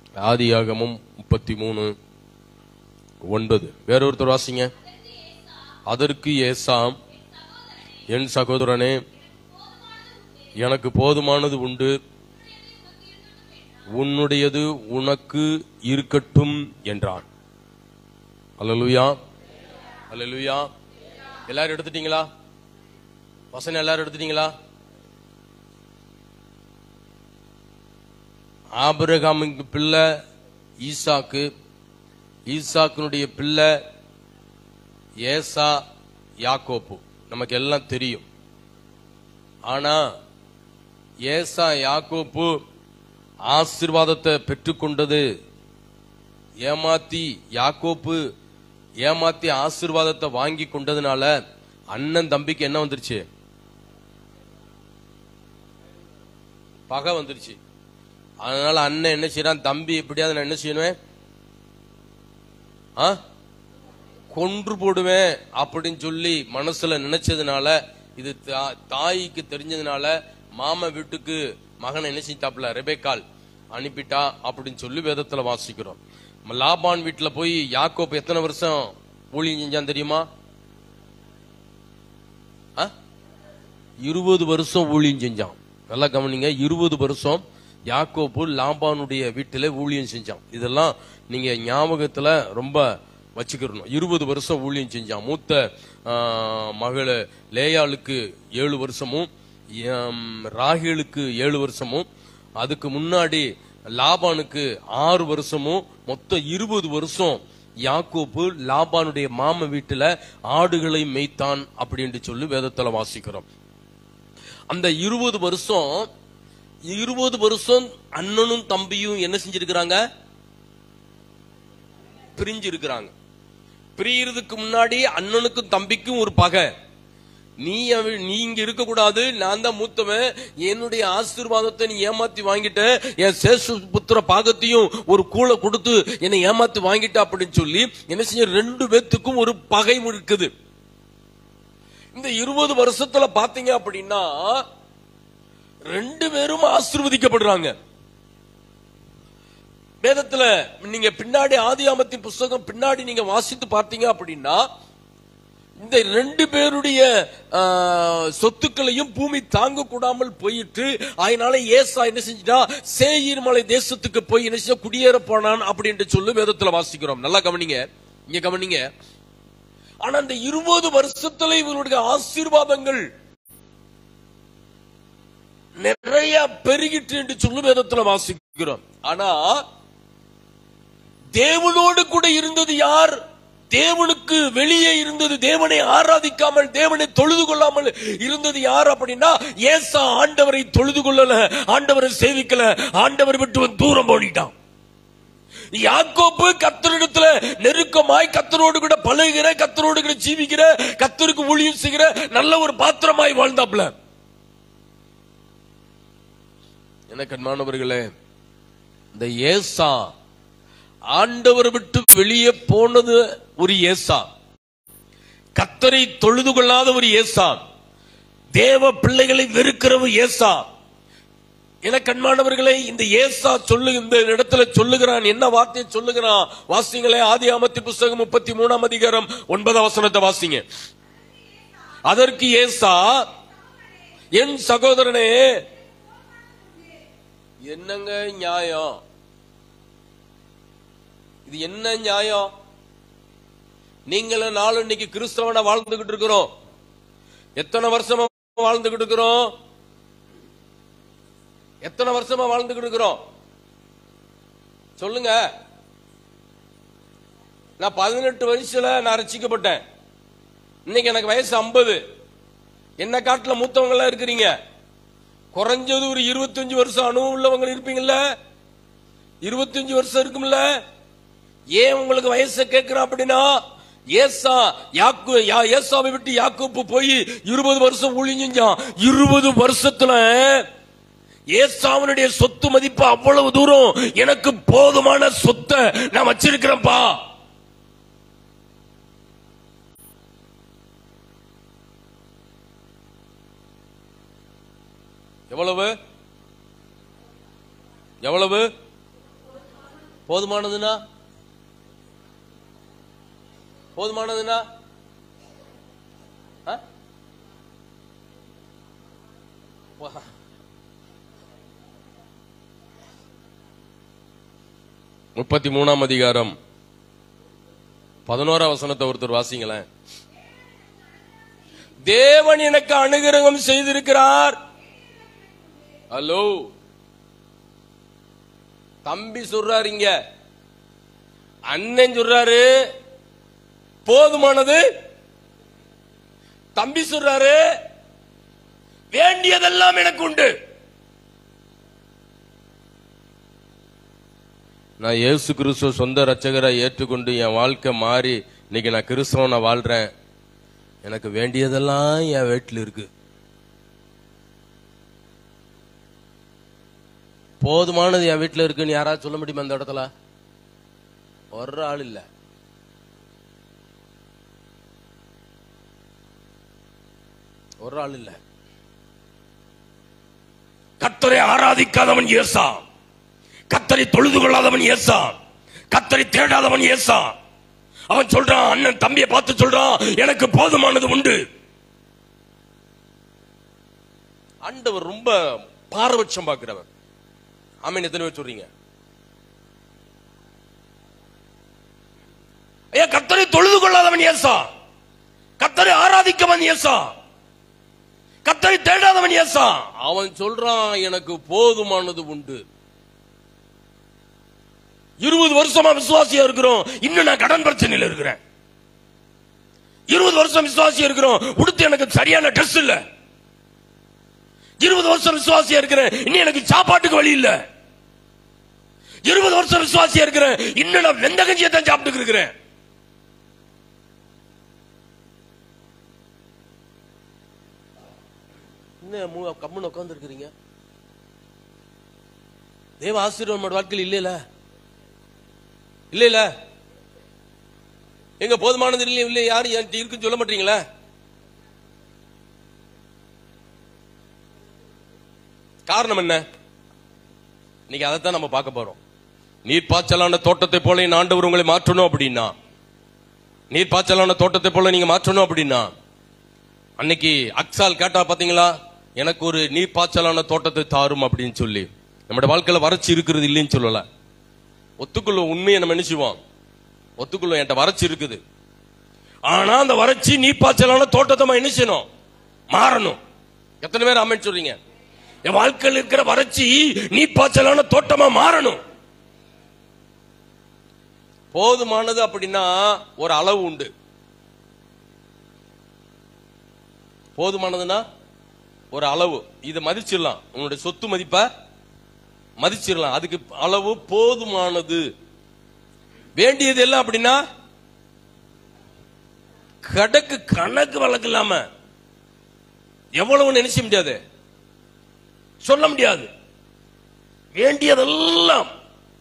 ஆதியாகமும் முப்பத்தி மூணு ஒன்பது வேறொருத்தர் வாசிங்க அதற்கு ஏசாம் என் சகோதரனே எனக்கு போதுமானது உண்டு உன்னுடையது உனக்கு இருக்கட்டும் என்றான் அல்லலுயா அல்லலுயா எல்லாரும் எடுத்துட்டீங்களா வசனம் எல்லாரும் எடுத்துட்டீங்களா ஆபிரகாமுக்கு பிள்ளை ஈசாக்கு ஈசாக்கினுடைய பிள்ளை ஏசா யாக்கோப்பு நமக்கு எல்லாம் தெரியும் ஆனா ஏசா யாக்கோப்பு ஆசீர்வாதத்தை பெற்றுக்கொண்டது ஏமாத்தி யாக்கோப்பு ஏமாத்தி ஆசீர்வாதத்தை வாங்கி கொண்டதுனால அண்ணன் தம்பிக்கு என்ன வந்துருச்சு பகை வந்துருச்சு அதனால அண்ணன் என்ன செய்யறான் தம்பி எப்படியாவது நான் என்ன செய்யணுவேன் ஆ கொன்று போடுவேன் அப்படின்னு சொல்லி மனசுல நினைச்சதுனால இது தா- தாய்க்கு தெரிஞ்சதுனால மாமா வீட்டுக்கு மகனை என்ன செஞ்சாப்ல ரெபேக்கால் அனுப்பிட்டா அப்படின்னு சொல்லி வேதத்துல வாசிக்கிறோம் லாபான் வீட்டுல போய் யாக்கோப் எத்தனை வருஷம் ஊழியம் செஞ்சான் தெரியுமா ஆ? இருபது வருஷம் ஊழியம் செஞ்சான் நல்லா கவனிங்க இருபது வருஷம் யாக்கோப்பு லாபானுடைய வீட்டில ஊழியம் செஞ்சான் இதெல்லாம் நீங்க ஞாபகத்துல ரொம்ப வச்சுக்கிறணும் இருபது வருஷம் ஊழியம் செஞ்சான் மூத்த ஆ, மகள லேயாளுக்கு ஏழு வருஷமும் எம், ராகேலுக்கு ஏழு வருஷமும் அதுக்கு முன்னாடி லாபானுக்கு ஆறு வருஷமும் மொத்தம் இருபது வருஷம் யாக்கோப்பு லாபானுடைய மாம வீட்டுல ஆடுகளை மேய்த்தான் அப்படின்னு சொல்லி வேதத்துல வாசிக்கிறோம் அந்த இருபது வருஷம் இருபது வருஷம் அண்ணனும் தம்பியும் என்ன செஞ்சிருக்கிறாங்க பிரிஞ்சு இருக்கிறாங்க பிரியறதுக்கு முன்னாடி அண்ணனுக்கும் தம்பிக்கும் ஒரு பகை நீ அவ- நீ இங்க இருக்க கூடாது நான் தான் மூத்தவன் என்னுடைய ஆசீர்வாதத்தை நீ ஏமாத்தி வாங்கிட்ட என் சேஷு புத்திர பாகத்தையும் ஒரு கூளை கொடுத்து என்னை ஏமாத்தி வாங்கிட்ட அப்படின்னு சொல்லி என்ன செஞ்ச ரெண்டு பேத்துக்கும் ஒரு பகை இருக்குது இந்த இருபது வருஷத்துல பாத்தீங்க அப்படின்னா ரெண்டு பேரும் ஆசீர்வதிக்கப்படுறாங்க வேதத்துல நீங்க பின்னாடி ஆதியாமத்தின் புஸ்தகம் பின்னாடி நீங்க வாசித்து பார்த்தீங்க அப்படின்னா இந்த ரெண்டு பேருடைய ஆ, சொத்துக்களையும் பூமி தாங்க கூடாமல் போயிட்டு அதனால ஏசா என்ன செஞ்சிட்டா சேயீர் மலை தேசத்துக்கு போய் என்ன செஞ்சா குடியேற போனான் அப்படின்ட்டு சொல்லி வேதத்துல வாசிக்கிறோம் நல்லா கவனிங்க இங்க கவனிங்க ஆனா இந்த இருபது வருஷத்துல இவருடைய ஆசீர்வாதங்கள் நிறைய பெருகிட்டு என்று சொல்லி வேதத்துல வாசிக்கிறோம் ஆனா தேவனோடு கூட இருந்தது யார் தேவனுக்கு வெளியே இருந்தது தேவனை ஆராதிக்காமல் தேவனை தொழுது கொள்ளாமல் இருந்தது யார் அப்படின்னா ஏசா ஆண்டவரை தொழுது கொள்ளல ஆண்டவரை சேவிக்கல ஆண்டவர் விட்டு வந்து தூரம் போனிட்டான் யாக்கோப்பு கத்தரிடத்துல நெருக்கமாய் கத்தரோடு கூட பழகுகிற கத்தரோடு கூட ஜீவிக்கிற கத்தருக்கு ஊழியம் செய்கிற நல்ல ஒரு பாத்திரமாய் வாழ்ந்தாப்ல எனக்கு அன்பானவர்களே இந்த ஏசா ஆண்டவர் விட்டு வெளியே போனது ஒரு ஏசா கத்தரை தொழுது கொள்ளாத ஒரு ஏசா தேவ பிள்ளைகளை வெறுக்கிற ஒரு ஏசா எனக்கு அன்பானவர்களே இந்த ஏசா சொல்லு இந்த இடத்துல சொல்லுகிறான் என்ன வார்த்தையை சொல்லுகிறான் வாசிங்களே ஆதி ஆமத்தி புஸ்தகம் முப்பத்தி மூணாம் அதிகாரம் ஒன்பதாம் வசனத்தை வாசிங்க அதற்கு ஏசா என் சகோதரனே என்னங்க நியாயம் இது என்ன நியாயம் நீங்களும் நாளும் இன்னைக்கு கிறிஸ்தவனை வாழ்ந்துகிட்டு இருக்கிறோம் எத்தனை வருஷமா வாழ்ந்துகிட்டு இருக்கிறோம் எத்தனை வருஷமா வாழ்ந்துகிட்டு இருக்கிறோம் சொல்லுங்க நான் பதினெட்டு வயசுல நான் ரசிக்கப்பட்டேன் இன்னைக்கு எனக்கு வயசு ஐம்பது என்ன காட்டுல மூத்தவங்க எல்லாம் இருக்கிறீங்க குறைஞ்சது ஒரு இருபத்தஞ்சு வருஷம் அனுபவம் உள்ளவங்க இருப்பீங்கல்ல இருபத்தஞ்சு வருஷம் இருக்கும்ல ஏன் உங்களுக்கு வயசை கேட்கிறேன் அப்படின்னா ஏசா யாக்கு யா- ஏசாவை விட்டு யாக்கோப்பு போய் இருபது வருஷம் ஊழியம் செஞ்சான் இருபது வருஷத்துல ஏசாவனுடைய சொத்து மதிப்பு அவ்வளவு தூரம் எனக்கு போதுமான சொத்தை நான் வச்சிருக்கிறேன்ப்பா எவ்வளவு எவ்வளவு போதுமானதுன்னா போதுமானதுன்னா ஆ? வா. முப்பத்தி மூணாம் அதிகாரம் பதினோரா வசனத்தை ஒருத்தர் வாசிங்களேன் தேவன் எனக்கு அனுகிரகம் செய்திருக்கிறார் ஹலோ தம்பி சொல்றாரு இங்க அண்ணன் சொல்றாரு போதுமானது தம்பி சொல்றாரு வேண்டியதெல்லாம் எனக்கு உண்டு நான் இயேசு கிறிஸ்துவ சொந்த ரட்சகரை ஏற்றுக்கொண்டு என் வாழ்க்கை மாறி இன்னைக்கு நான் கிறிஸ்தவனை வாழ்றேன் எனக்கு வேண்டியதெல்லாம் என் வீட்டில் இருக்கு போதுமானது என் வீட்டில் இருக்குன்னு யாராவது சொல்ல முடியுமா அந்த இடத்துல ஒரு ஆள் இல்ல ஒரு ஆள் இல்ல கத்தரை ஆராதிக்காதவன் ஏசா கத்தரை தொழுது கொள்ளாதவன் ஏசா கத்தரை தேடாதவன் ஏசா அவன் சொல்றான் அண்ணன் தம்பியை பார்த்து சொல்றான் எனக்கு போதுமானது உண்டு ஆண்டவர் ரொம்ப பாரபட்சம் பார்க்கிறவர் ஆமீன் எத்தனை பேர் சொல்றீங்க ஐயா கத்தரை தொழுது கொள்ளாதவன் ஏசா கத்தரை ஆராதிக்கவன் ஏசா கத்தரை தேடாதவன் ஏசா அவன் சொல்றான் எனக்கு போதுமானது உண்டு இருபது வருஷமா விசுவாசியா இருக்கிறோம் இன்னும் நான் கடன் பிரச்சனையில இருக்கிறேன் இருபது வருஷம் விசுவாசியா இருக்கிறோம் உடுத்து எனக்கு சரியான ட்ரெஸ் இல்ல இருபது வருஷம் விசுவாசியா இருக்கிறேன் இன்னும் எனக்கு சாப்பாட்டுக்கு வழி இல்ல இருபது வருஷம் விசுவாசியா இருக்கிறேன் இன்னும் நான் வெந்த கஞ்சியை தான் சாப்பிட்டு இருக்கிறேன் என்ன மூ- கம்முன்னு உட்கார்ந்து இருக்கிறீங்க தேவ ஆசீர்வாதம் நம்மளோட வாழ்க்கையில் இல்லையில இல்லையில எங்க போதுமானது இல்லை இல்லை யாரும் என்கிட்ட இருக்குன்னு சொல்ல மாட்டீங்களா காரணம் என்ன இன்னைக்கு அதைத்தான் நம்ம பார்க்க போறோம் நீர் பாய்ச்சலான தோட்டத்தை போல என் ஆண்டவர் உங்களை மாற்றணும் அப்படின்னா நீர் பாய்ச்சலான தோட்டத்தை போல நீங்க மாற்றணும் அப்படின்னா அன்னைக்கு அக்சால் கேட்டா பாத்தீங்களா எனக்கு ஒரு நீர் பாய்ச்சலான தோட்டத்தை தாரும் அப்படின்னு சொல்லி நம்முடைய வாழ்க்கையில வறட்சி இருக்கிறது இல்லைன்னு சொல்லல ஒத்துக்குள்ள உண்மையை நம்ம நினைச்சுவோம் ஒத்துக்குள்ள என்கிட்ட வறட்சி இருக்குது ஆனா அந்த வறட்சி நீ பாய்ச்சலான தோட்டத்தை என்ன செய்யணும் மாறணும் எத்தனை பேர் ஆமென் சொல்றீங்க என் வாழ்க்கையில் இருக்கிற வறட்சி நீ பாய்ச்சலான தோட்டமா மாறணும் போதுமானது அப்படின்னா ஒரு அளவு உண்டு போதுமானதுன்னா ஒரு அளவு இதை மதிச்சிடலாம் உன்னுடைய சொத்து மதிப்ப மதிச்சிடலாம் அதுக்கு அளவு போதுமானது வேண்டியது எல்லாம் அப்படின்னா கடக்கு கணக்கு வழக்கு இல்லாம எவ்வளவு நினைச்ச முடியாது சொல்ல முடியாது வேண்டியதெல்லாம்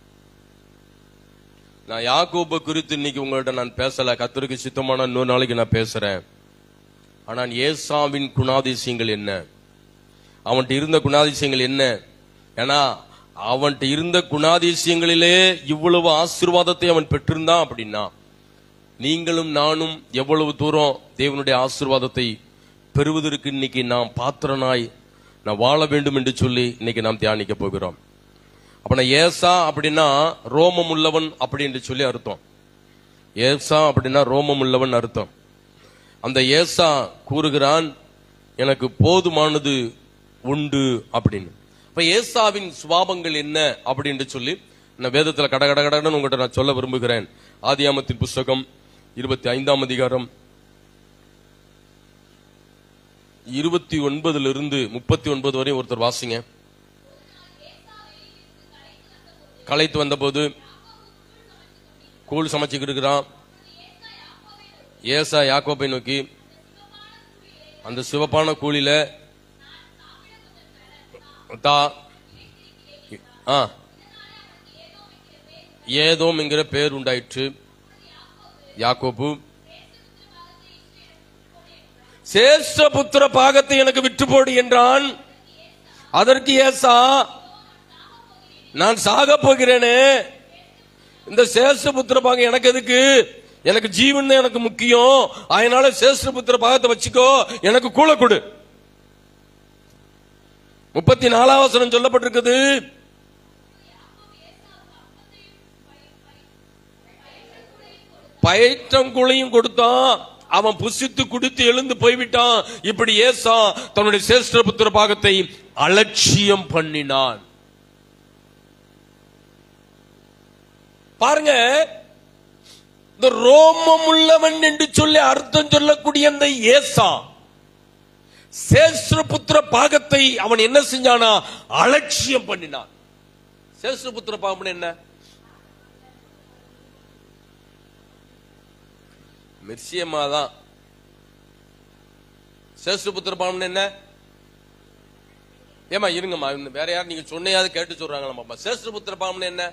நான் யாக்கோப குறித்து இன்னைக்கு உங்கள்ட்ட நான் பேசல கத்தருக்கு சித்தமான இன்னொரு நாளைக்கு நான் பேசுறேன் ஆனால் ஏசாவின் குணாதிசயங்கள் என்ன அவன்கிட்ட இருந்த குணாதிசயங்கள் என்ன ஏன்னா அவன்கிட்ட இருந்த குணாதிசயங்களிலே இவ்வளவு ஆசீர்வாதத்தை அவன் பெற்றிருந்தான் அப்படின்னா நீங்களும் நானும் எவ்வளவு தூரம் தேவனுடைய ஆசீர்வாதத்தை பெறுவதற்கு இன்னைக்கு நாம் பாத்திரனாய் நான் வாழ வேண்டும் என்று சொல்லி இன்னைக்கு நாம் தியானிக்க போகிறோம் அப்ப நான் ஏசா அப்படின்னா ரோமம் உள்ளவன் அப்படின்னு சொல்லி அர்த்தம் ஏசா அப்படின்னா ரோமம் உள்ளவன் அர்த்தம் அந்த ஏசா கூறுகிறான் எனக்கு போதுமானது உண்டு அப்படின்னு அப்ப ஏசாவின் சுவாபங்கள் என்ன அப்படின்னு சொல்லி நான் வேதத்துல கட கட கடன்னு உங்கள்கிட்ட நான் சொல்ல விரும்புகிறேன் ஆதியாமத்தின் புஸ்தகம் இருபத்தி ஐந்தாம் அதிகாரம் இருபத்தி ஒன்பதுல இருந்து முப்பத்தி ஒன்பது வரை ஒருத்தர் வாசிங்க களைத்து வந்தபோது கூழ் சமைச்சுக்கிட்டு இருக்கிறான் ஏசா யாக்கோபை நோக்கி அந்த சிவப்பான கூலில தா ஆ ஏதோம் என்கிற பேர் உண்டாயிற்று யாக்கோபு சேஷ்ட புத்திர பாகத்தை எனக்கு விட்டு போடு என்றான் அதற்கு ஏசா நான் சாக போகிறேனே இந்த சேஷபுத்திர பாகம் எனக்கு எதுக்கு எனக்கு ஜீவன் தான் எனக்கு முக்கியம் அதனால சேஷபுத்திர பாகத்தை வச்சுக்கோ எனக்கு கூல கொடு முப்பத்தி நாலாம் வசனம் சொல்லப்பட்டிருக்குது பயிற்றங்குழையும் கொடுத்தான் அவன் புசித்து குடித்து எழுந்து போய்விட்டான் இப்படி ஏசா தன்னுடைய சேஷ்ட புத்திர பாகத்தை அலட்சியம் பண்ணினான் பாருங்க இந்த ரோமம் உள்ளவன் என்று சொல்லி அர்த்தம் சொல்லக்கூடிய அந்த ஏசா சேஷ்டபுத்திர பாகத்தை அவன் என்ன செஞ்சானா அலட்சியம் பண்ணினான் சேஷ்டபுத்திர பாகம் என்ன மிர்சியம்மா தான் சேஷ்டபுத்திர பாகம் என்ன ஏமா இருங்கம்மா இந்த வேற யாரும் நீங்க சொன்னையாவது கேட்டு சொல்றாங்களா சேஷ்டபுத்திர பாகம் என்ன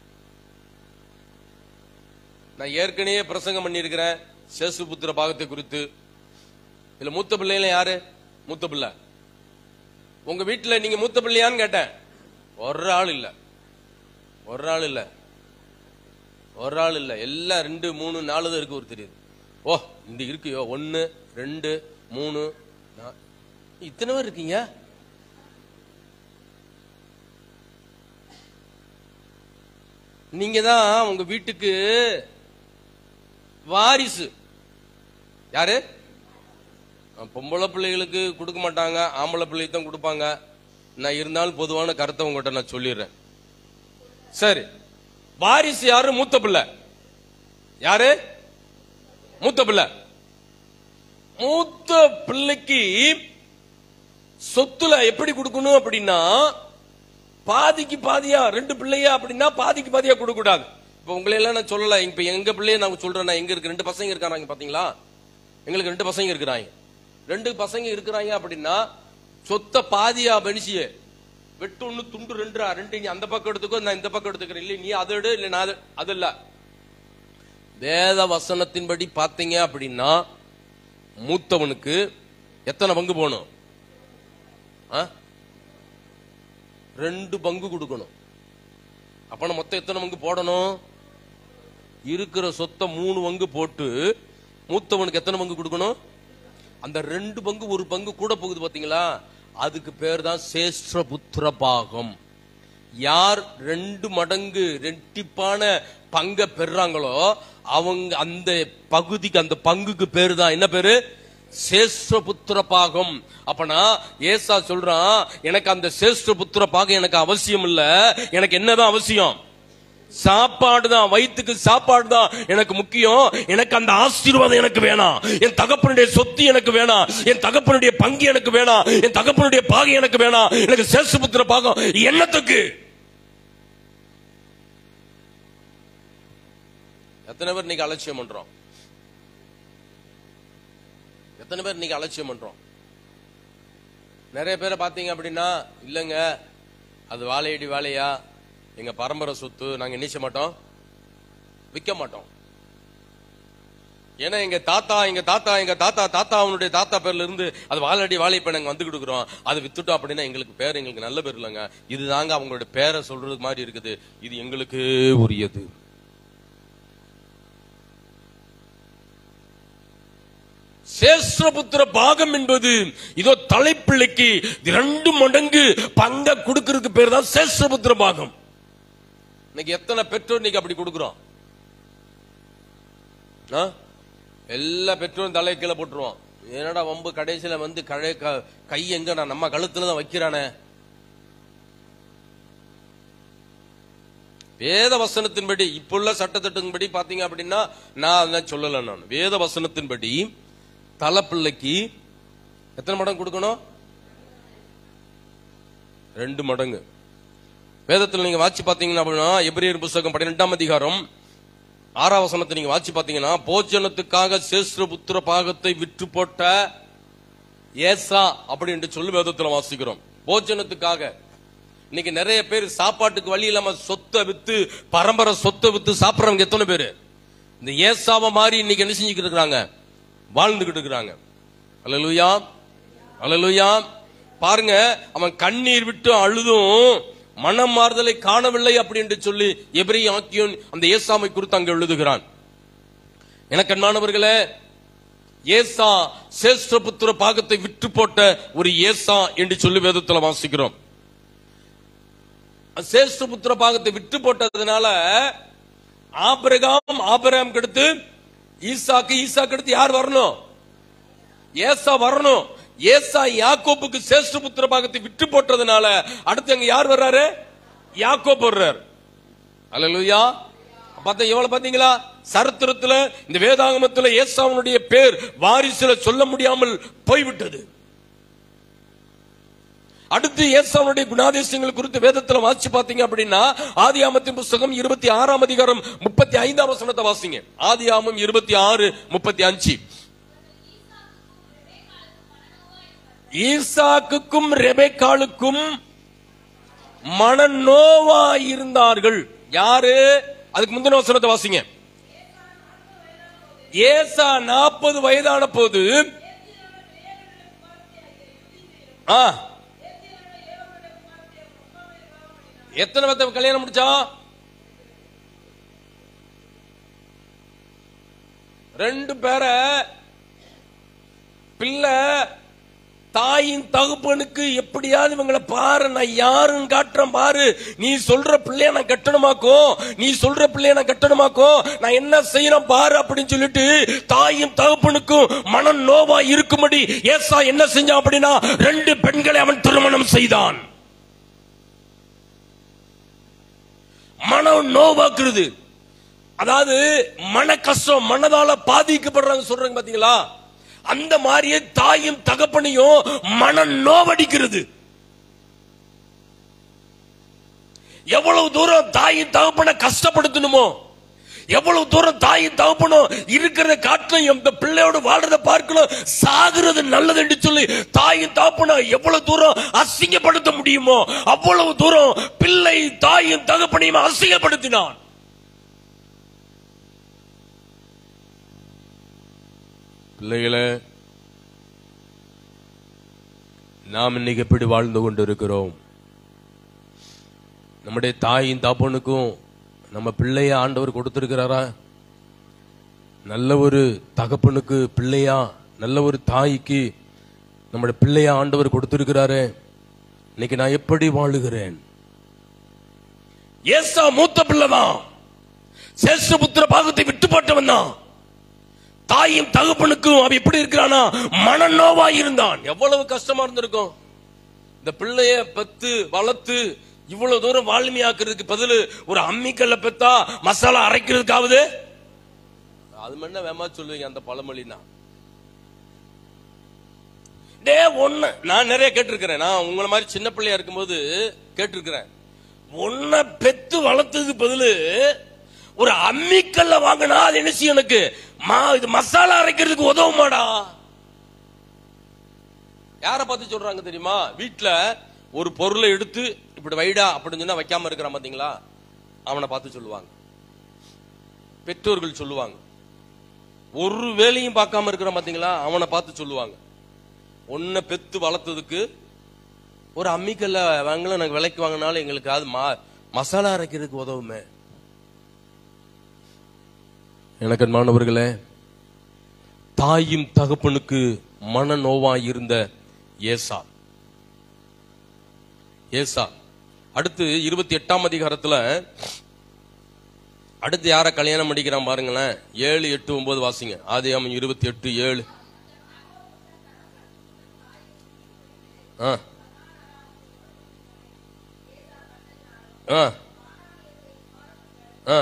நான் ஏற்கனவே பிரசங்கம் பண்ணியிருக்கிறேன் சேசுபுத்திர பாகத்தை குறித்து இதுல மூத்த பிள்ளைல யாரு மூத்த பிள்ளை உங்க வீட்டுல நீங்க மூத்த பிள்ளையான்னு கேட்டேன் ஒரு ஆள் இல்ல ஒரு ஆள் இல்ல ஒரு ஆள் இல்ல எல்லாம் ரெண்டு மூணு நாலு தான் இருக்கு ஒரு தெரியுது ஓ இந்த இருக்குயோ ஒன்னு ரெண்டு மூணு நா- இத்தனை பேர் இருக்கீங்க நீங்க தான் உங்க வீட்டுக்கு வாரிசு யாரு அஹ் பொம்பளை பிள்ளைகளுக்கு கொடுக்க மாட்டாங்க ஆம்பளை பிள்ளைக்கு தான் கொடுப்பாங்க நான் இருந்தாலும் பொதுவான கருத்தை உங்ககிட்ட நான் சொல்லிடுறேன் சரி வாரிசு யாரு மூத்த பிள்ளை யாரு மூத்த பிள்ளை மூத்த பிள்ளைக்கு சொத்துல எப்படி கொடுக்கணும் அப்படின்னா பாதிக்கு பாதியா ரெண்டு பிள்ளையா அப்படின்னா பாதிக்கு பாதியா கொடுக்க கூடாது இப்ப உங்களை எல்லாம் நான் சொல்லல இப்ப எங்க பிள்ளைய நான் சொல்றேன் நான் எங்க இருக்கு ரெண்டு பசங்க இருக்காங்க பாத்தீங்களா எங்களுக்கு ரெண்டு பசங்க இருக்கிறாங்க ரெண்டு பசங்க இருக்கிறாங்க அப்படின்னா சொத்த பாதியா மனுஷிய வெட்டு ஒண்ணு துண்டு ரெண்டு ரெண்டு நீ அந்த பக்கம் எடுத்துக்கோ நான் இந்த பக்கம் எடுத்துக்கிறேன் இல்ல நீ அதை எடு இல்ல நான் அது- அது இல்ல வேத வசனத்தின்படி பாத்தீங்க அப்படின்னா மூத்தவனுக்கு எத்தனை பங்கு போகணும் ஆ? ரெண்டு பங்கு கொடுக்கணும் அப்ப நான் மொத்தம் எத்தனை பங்கு போடணும் இருக்கிற சொத்தை மூணு பங்கு போட்டு மூத்தவனுக்கு எத்தனை பங்கு கொடுக்கணும் அந்த ரெண்டு பங்கு ஒரு பங்கு கூட போகுது பாத்தீங்களா அதுக்கு பேர் தான் சேஷ்ட புத்திர பாகம் யார் ரெண்டு மடங்கு ரெட்டிப்பான பங்க பெறாங்களோ அவங்க அந்த பகுதிக்கு அந்த பங்குக்கு பேரு தான் என்ன பேரு சேஷ்ட புத்திர பாகம் அப்பனா ஏசா சொல்றான் எனக்கு அந்த சேஷ்ட புத்திர பாகம் எனக்கு அவசியம் இல்ல எனக்கு என்னதான் அவசியம் சாப்பாடு தான் வயிற்றுக்கு சாப்பாடு தான் எனக்கு முக்கியம் எனக்கு அந்த ஆசீர்வாதம் எனக்கு வேணாம் என் தகப்பனுடைய சொத்து எனக்கு வேணாம் என் தகப்பனுடைய பங்கு எனக்கு வேணாம் என் தகப்பனுடைய பாகம் எனக்கு வேணாம் எனக்கு சேஷபுத்திர பாகம் என்னத்துக்கு எத்தனை பேர் இன்னைக்கு அலட்சியம் பண்றோம் எத்தனை பேர் இன்னைக்கு அலட்சியம் பண்றோம் நிறைய பேரை பாத்தீங்க அப்படின்னா இல்லங்க அது வாழையடி வாழையா எங்க பரம்பரை சொத்து நாங்க என்ன செய்ய மாட்டோம் விற்க மாட்டோம் ஏன்னா எங்க தாத்தா எங்க தாத்தா எங்க தாத்தா தாத்தா அவனுடைய தாத்தா பேர்ல இருந்து அது வாழடி வாழை இப்ப நாங்க வந்து கொடுக்குறோம் அது வித்துட்டோம் அப்படின்னா எங்களுக்கு பேர் எங்களுக்கு நல்ல பேர் இல்லைங்க இதுதாங்க அவங்களுடைய பேரை சொல்றது மாதிரி இருக்குது இது எங்களுக்கு உரியது சேஷ்டபுத்திர பாகம் என்பது இதோ தலைப்பிள்ளைக்கு இரண்டு மடங்கு பங்க கொடுக்கறதுக்கு பேர் தான் சேஷ்டபுத்திர பாகம் இன்னைக்கு எத்தனை பெற்றோர் இன்னைக்கு அப்படி கொடுக்கிறோம் ஆ? எல்லா பெற்றோரும் தலை கீழே போட்டுருவோம் என்னடா வம்பு கடைசியில வந்து கழை க- கை எங்க நான் நம்ம கழுத்துல தான் வைக்கிறானே வேத வசனத்தின்படி இப்புள்ள சட்டத்திட்டத்தின்படி பாத்தீங்க அப்படின்னா நான் அதெல்லாம் சொல்லல நான் வேத வசனத்தின்படி தலைப்பிள்ளைக்கு எத்தனை மடங்கு கொடுக்கணும் ரெண்டு மடங்கு வேதத்தில் நீங்க வாட்சி பாத்தீங்கன்னா அப்படின்னா எபிரேயர் புஸ்தகம் பன்னிரெண்டாம் அதிகாரம் ஆறாம் வசனத்தை நீங்க வாட்சி பாத்தீங்கன்னா போஜனத்துக்காக சேஸ்திர புத்திர பாகத்தை விற்று போட்ட ஏசா அப்படி என்று சொல்லி வேதத்துல வாசிக்கிறோம் போஜனத்துக்காக இன்னைக்கு நிறைய பேர் சாப்பாட்டுக்கு வழி இல்லாம சொத்தை வித்து பரம்பரை சொத்தை வித்து சாப்பிடுறவங்க எத்தனை பேரு இந்த ஏசாவை மாதிரி இன்னைக்கு என்ன செஞ்சுக்கிட்டு இருக்கிறாங்க வாழ்ந்துகிட்டு இருக்கிறாங்க அல்லேலூயா அல்லேலூயா பாருங்க அவன் கண்ணீர் விட்டு அழுதும் மனம் மாறுதலை காணவில்லை அப்படி என்று சொல்லி எபிரி ஆக்கியோன் அந்த ஏசாமை குறித்து அங்கு எழுதுகிறான் எனக்கு அன்பானவர்களே ஏசா சேஷ்டபுத்திர பாகத்தை விற்று போட்ட ஒரு ஏசா என்று சொல்லி வேதத்துல வாசிக்கிறோம் சேஷ்டபுத்திர பாகத்தை விற்று போட்டதுனால ஆபிரகாம் ஆபிரகாம் கெடுத்து ஈசாக்கு ஈசாக்கு அடுத்து யார் வரணும் ஏசா வரணும் ஏசா யாக்கோப்புக்கு சேஷ்டபுத்திர பாகத்தை விற்று போட்டதுனால அடுத்து அங்க யார் வர்றாரு யாக்கோப் வர்றாரு அல்லேலூயா பார்த்தா எவ்வளவு பாத்தீங்களா சரித்திரத்துல இந்த வேதாகமத்துல ஏசாவனுடைய பேர் வாரிசுல சொல்ல முடியாமல் போய்விட்டது அடுத்து ஏசாவனுடைய குணாதிசயங்கள் குறித்து வேதத்துல வாசிச்சு பாத்தீங்க அப்படின்னா ஆதியாமத்தின் புஸ்தகம் இருபத்தி ஆறாம் அதிகாரம் முப்பத்தி ஐந்தாம் வசனத்தை வாசிங்க ஆதியாமம் இருபத்தி ஆறு முப்பத்தி அஞ்சு ஈசாக்குக்கும் ரெபேக்காளுக்கும் மனநோவா இருந்தார்கள் யாரு அதுக்கு முந்தின வசனத்தை வாசிங்க ஏசா நாற்பது வயதான போது ஆ எத்தனை பேர்த்த கல்யாணம் முடிச்சான் ரெண்டு பேரை பிள்ளை தாயின் தகுப்பனுக்கு எப்படியாவது இவங்களை பாரு நான் யாருன்னு காட்டுறேன் பாரு நீ சொல்ற பிள்ளைய நான் கட்டணமாக்கும் நீ சொல்ற பிள்ளைய நான் கட்டணமாக்கும் நான் என்ன செய்யறேன் பாரு அப்படின்னு சொல்லிட்டு தாயின் தகுப்பனுக்கும் மனம் நோவா இருக்கும்படி ஏசா என்ன செஞ்சான் அப்படின்னா ரெண்டு பெண்களை அவன் திருமணம் செய்தான் மனம் நோவாக்குறது அதாவது மன கஷ்டம் மனதால பாதிக்கப்படுறாங்க சொல்றாங்க பாத்தீங்களா அந்த மாதிரியே தாயும் தகப்பனையும் மன நோவடிக்கிறது எவ்வளவு தூரம் தாயின் தகப்பனை கஷ்டப்படுத்தணுமோ எவ்வளவு தூரம் தாயின் தகப்பனும் இருக்கிறத காட்டிலும் இந்த பிள்ளையோட வாழ்றத பார்க்கணும் சாகுறது நல்லது என்று சொல்லி தாயின் தகப்பனை எவ்வளவு தூரம் அசிங்கப்படுத்த முடியுமோ அவ்வளவு தூரம் பிள்ளை தாயின் தகப்பனையும் அசிங்கப்படுத்தினான் பிள்ளைகளே நாம் இன்னைக்கு எப்படி வாழ்ந்து கொண்டிருக்கிறோம் நம்முடைய தாயின் தாப்பனுக்கும் நம்ம பிள்ளைய ஆண்டவர் கொடுத்திருக்கிறாரா நல்ல ஒரு தகப்பனுக்கு பிள்ளையா நல்ல ஒரு தாய்க்கு நம்முடைய பிள்ளையா ஆண்டவர் கொடுத்திருக்கிறாரே இன்னைக்கு நான் எப்படி வாழுகிறேன் ஏசா மூத்த பிள்ளைதான் சேஷ்டபுத்திர பாகத்தை விட்டு போட்டவன் தான் தாயும் தகப்பனுக்கும் அவன் எப்படி இருக்கிறானா மனநோவா இருந்தான் எவ்வளவு கஷ்டமா இருந்திருக்கும் இந்த பிள்ளைய பெத்து வளர்த்து இவ்வளவு தூரம் வால்மையாக்குறதுக்கு பதில் ஒரு அம்மிக்கல்ல பெத்தா மசாலா அரைக்கிறதுக்காவது அது என்ன வேமா சொல்லுவீங்க அந்த பழமொழினா டே ஒண்ணு நான் நிறைய கேட்டிருக்கிறேன் நான் உங்களை மாதிரி சின்ன பிள்ளையா இருக்கும்போது கேட்டிருக்கிறேன் ஒன்ன பெத்து வளர்த்ததுக்கு பதிலு ஒரு அம்மிக்கல்ல வாங்கினா அது என்ன செய்யும் எனக்கு மா இது மசாலா அரைக்கிறதுக்கு உதவுமாடா யார பார்த்து சொல்றாங்க தெரியுமா வீட்ல ஒரு பொருளை எடுத்து இப்படி வைடா அப்படின்னு சொன்னா வைக்காம இருக்கிறான் பாத்தீங்களா அவனை பார்த்து சொல்லுவாங்க பெற்றோர்கள் சொல்லுவாங்க ஒரு வேலையும் பார்க்காம இருக்கிறான் பாத்தீங்களா அவனை பார்த்து சொல்லுவாங்க உன்னை பெத்து வளர்த்ததுக்கு ஒரு அம்மிக்கல்ல வாங்கல எனக்கு விலைக்கு வாங்கினாலும் எங்களுக்கு அது மா- மசாலா அரைக்கிறதுக்கு உதவுமே எனக்கு மாணவர்களே தாயும் தகப்பனுக்கு மன நோவா இருந்த ஏசா ஏசா அடுத்து இருபத்தி எட்டாம் அதிகாரத்துல அடுத்து யார கல்யாணம் பண்ணிக்கிறான் பாருங்களேன் ஏழு எட்டு ஒன்பது வாசிங்க ஆதியாமம் இருபத்தி எட்டு ஏழு ஆ ஆ ஆ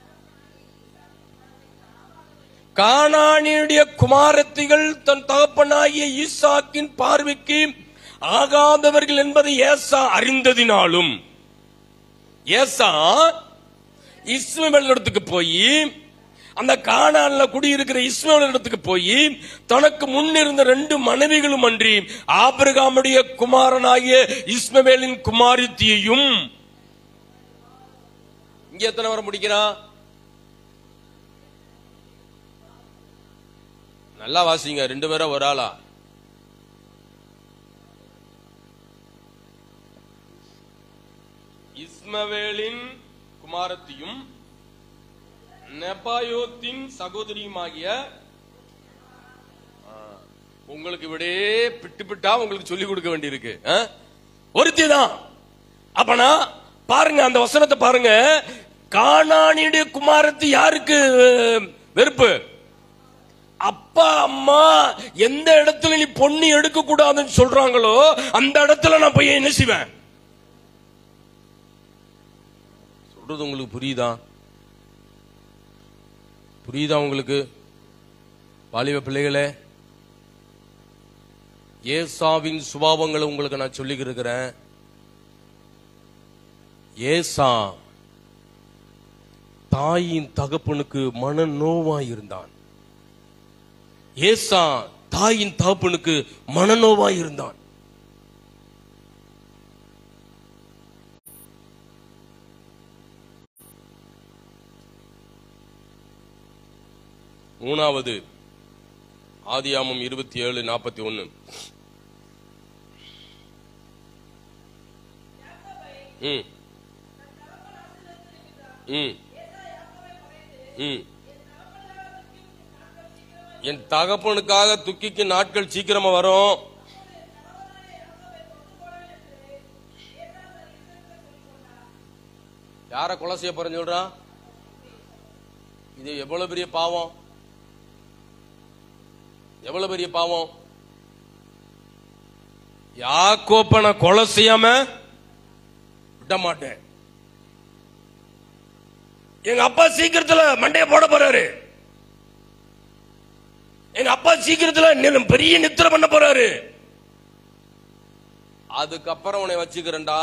கானானியுடைய குமாரத்திகள் தன் தகப்பனாகிய ஈசாக்கின் பார்வைக்கு ஆகாதவர்கள் என்பதை ஏசா அறிந்ததினாலும் ஏசா இஸ்மவேல் இடத்துக்கு போய் அந்த கானான்ல குடியிருக்கிற இஸ்மவேல் இடத்துக்கு போய் தனக்கு முன்னிருந்த ரெண்டு மனைவிகளும் அன்றி ஆபிரகாமுடைய குமாரனாகிய இஸ்மவேலின் குமாரத்தியையும் இங்க எத்தனை வர முடிக்கிறான் நல்லா வாசிங்க ரெண்டு பேரும் ஒரு ஆளா எத்மவேலின் குமாரத்தியும் நெபாயோத்தின் சகோதரியுமாகிய ஆ, உங்களுக்கு விடே பிட்டு பிட்டா உங்களுக்கு சொல்லி கொடுக்க வேண்டியிருக்கு ஆ? ஒருத்தி தான் அப்பனா பாருங்க அந்த வசனத்தை பாருங்க கானானியுடைய குமாரத்து யாருக்கு அஹ், வெறுப்பு அப்பா அம்மா எந்த இடத்துல நீ பொண்ணு எடுக்க கூடாதுன்னு சொல்றாங்களோ அந்த இடத்துல நான் போய் என்ன செய்வேன் சொல்றது உங்களுக்கு புரியுதா புரியுதா உங்களுக்கு வாலிப பிள்ளைகளே ஏசாவின் சுபாவங்களை உங்களுக்கு நான் சொல்லி இருக்கிறேன் ஏசா தாயின் தகப்பனுக்கு மன நோவாய் இருந்தான் ஏசா தாயின் தகப்பனுக்கு மனநோவாய் இருந்தான் மூணாவது ஆதியாமம் இருபத்தி ஏழு நாற்பத்தி ஒன்னு ம் ம் ம் என் தகப்பனுக்காக துக்கிக்கு நாட்கள் சீக்கிரமா வரும் யார கொலை செய்ய போறேன்னு சொல்றான் இது எவ்வளவு பெரிய பாவம் எவ்வளவு பெரிய பாவம் யாக்கோப்ப நான் கொலை செய்யாம விட மாட்டேன் எங்க அப்பா சீக்கிரத்துல மண்டைய போட போறாரு எங்க அப்பா சீக்கிரத்துல நி- பெரிய நித்திர பண்ண போறாரு அதுக்கப்புறம் உன்னை வச்சுக்கிறேன்டா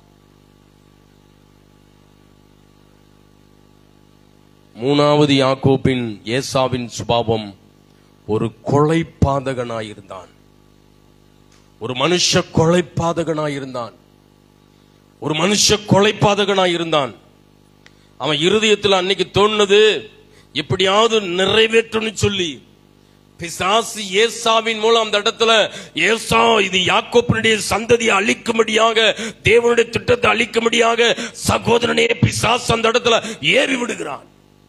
மூணாவது யாக்கோபின் ஏசாவின் சுபாவம் ஒரு கொலை பாதகனாயிருந்தான் ஒரு மனுஷ கொலை பாதகனாயிருந்தான் ஒரு மனுஷ கொலை பாதகனாயிருந்தான் அவன் இருதயத்தில் அன்னைக்கு தோணுனது எப்படியாவது நிறைவேற்றணும்னு சொல்லி பிசாசு ஏசாவின் மூலம் அந்த இடத்துல ஏசா இது யாக்கோப்பினுடைய சந்ததியை அழிக்கும்படியாக தேவனுடைய திட்டத்தை அழிக்கும்படியாக சகோதரனே பிசாசு அந்த இடத்துல ஏறி விடுகிறான்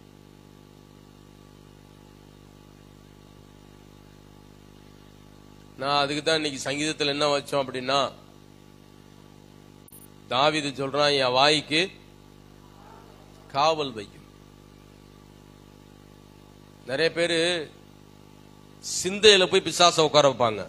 நான் அதுக்கு தான் இன்னைக்கு சங்கீதத்தில் என்ன வச்சோம் அப்படின்னா தாவீது சொல்றான் என் வாய்க்கு காவல் வையும் நிறைய பேரு சிந்தையில போய் பிசாச உட்கார வைப்பாங்க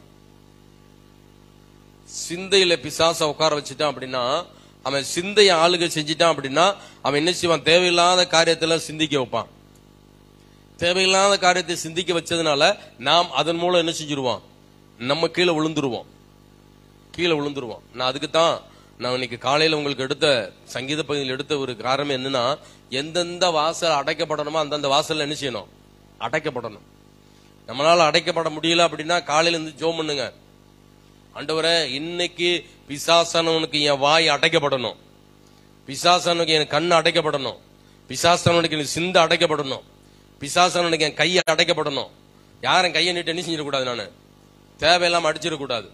சிந்தையில பிசாச உட்கார வச்சுட்டான் அப்படின்னா அவன் சிந்தைய ஆளுக செஞ்சிட்டான் அப்படின்னா அவன் என்ன செய்வான் தேவையில்லாத காரியத்துல சிந்திக்க வைப்பான் தேவையில்லாத காரியத்தை சிந்திக்க வச்சதுனால நாம் அதன் மூலம் என்ன செஞ்சிருவோம் நம்ம கீழே விழுந்துருவோம் கீழே விழுந்துருவோம் நான் அதுக்கு தான் நான் இன்னைக்கு காலையில உங்களுக்கு எடுத்த சங்கீத பகுதியில் எடுத்த ஒரு காரணம் என்னன்னா எந்தெந்த வாசல் அடைக்கப்படணுமோ அந்தந்த வாசல்ல என்ன செய்யணும் அடைக்கப்படணும் நம்மளால அடைக்கப்பட முடியல அப்படின்னா காலையில இருந்து ஜோம் பண்ணுங்க ஆண்டவரே இன்னைக்கு பிசாசானவனுக்கு என் வாய் அடைக்கப்படணும் பிசாசானவனுக்கு என் கண் அடைக்கப்படணும் பிசாசானவனுக்கு என் சிந்து அடைக்கப்படணும் பிசாசானவனுக்கு என் கையை அடைக்கப்படணும் யாரும் கையை நீட்டு என்ன செஞ்சிடக்கூடாது நானு தேவையில்லாம அடிச்சிடக்கூடாது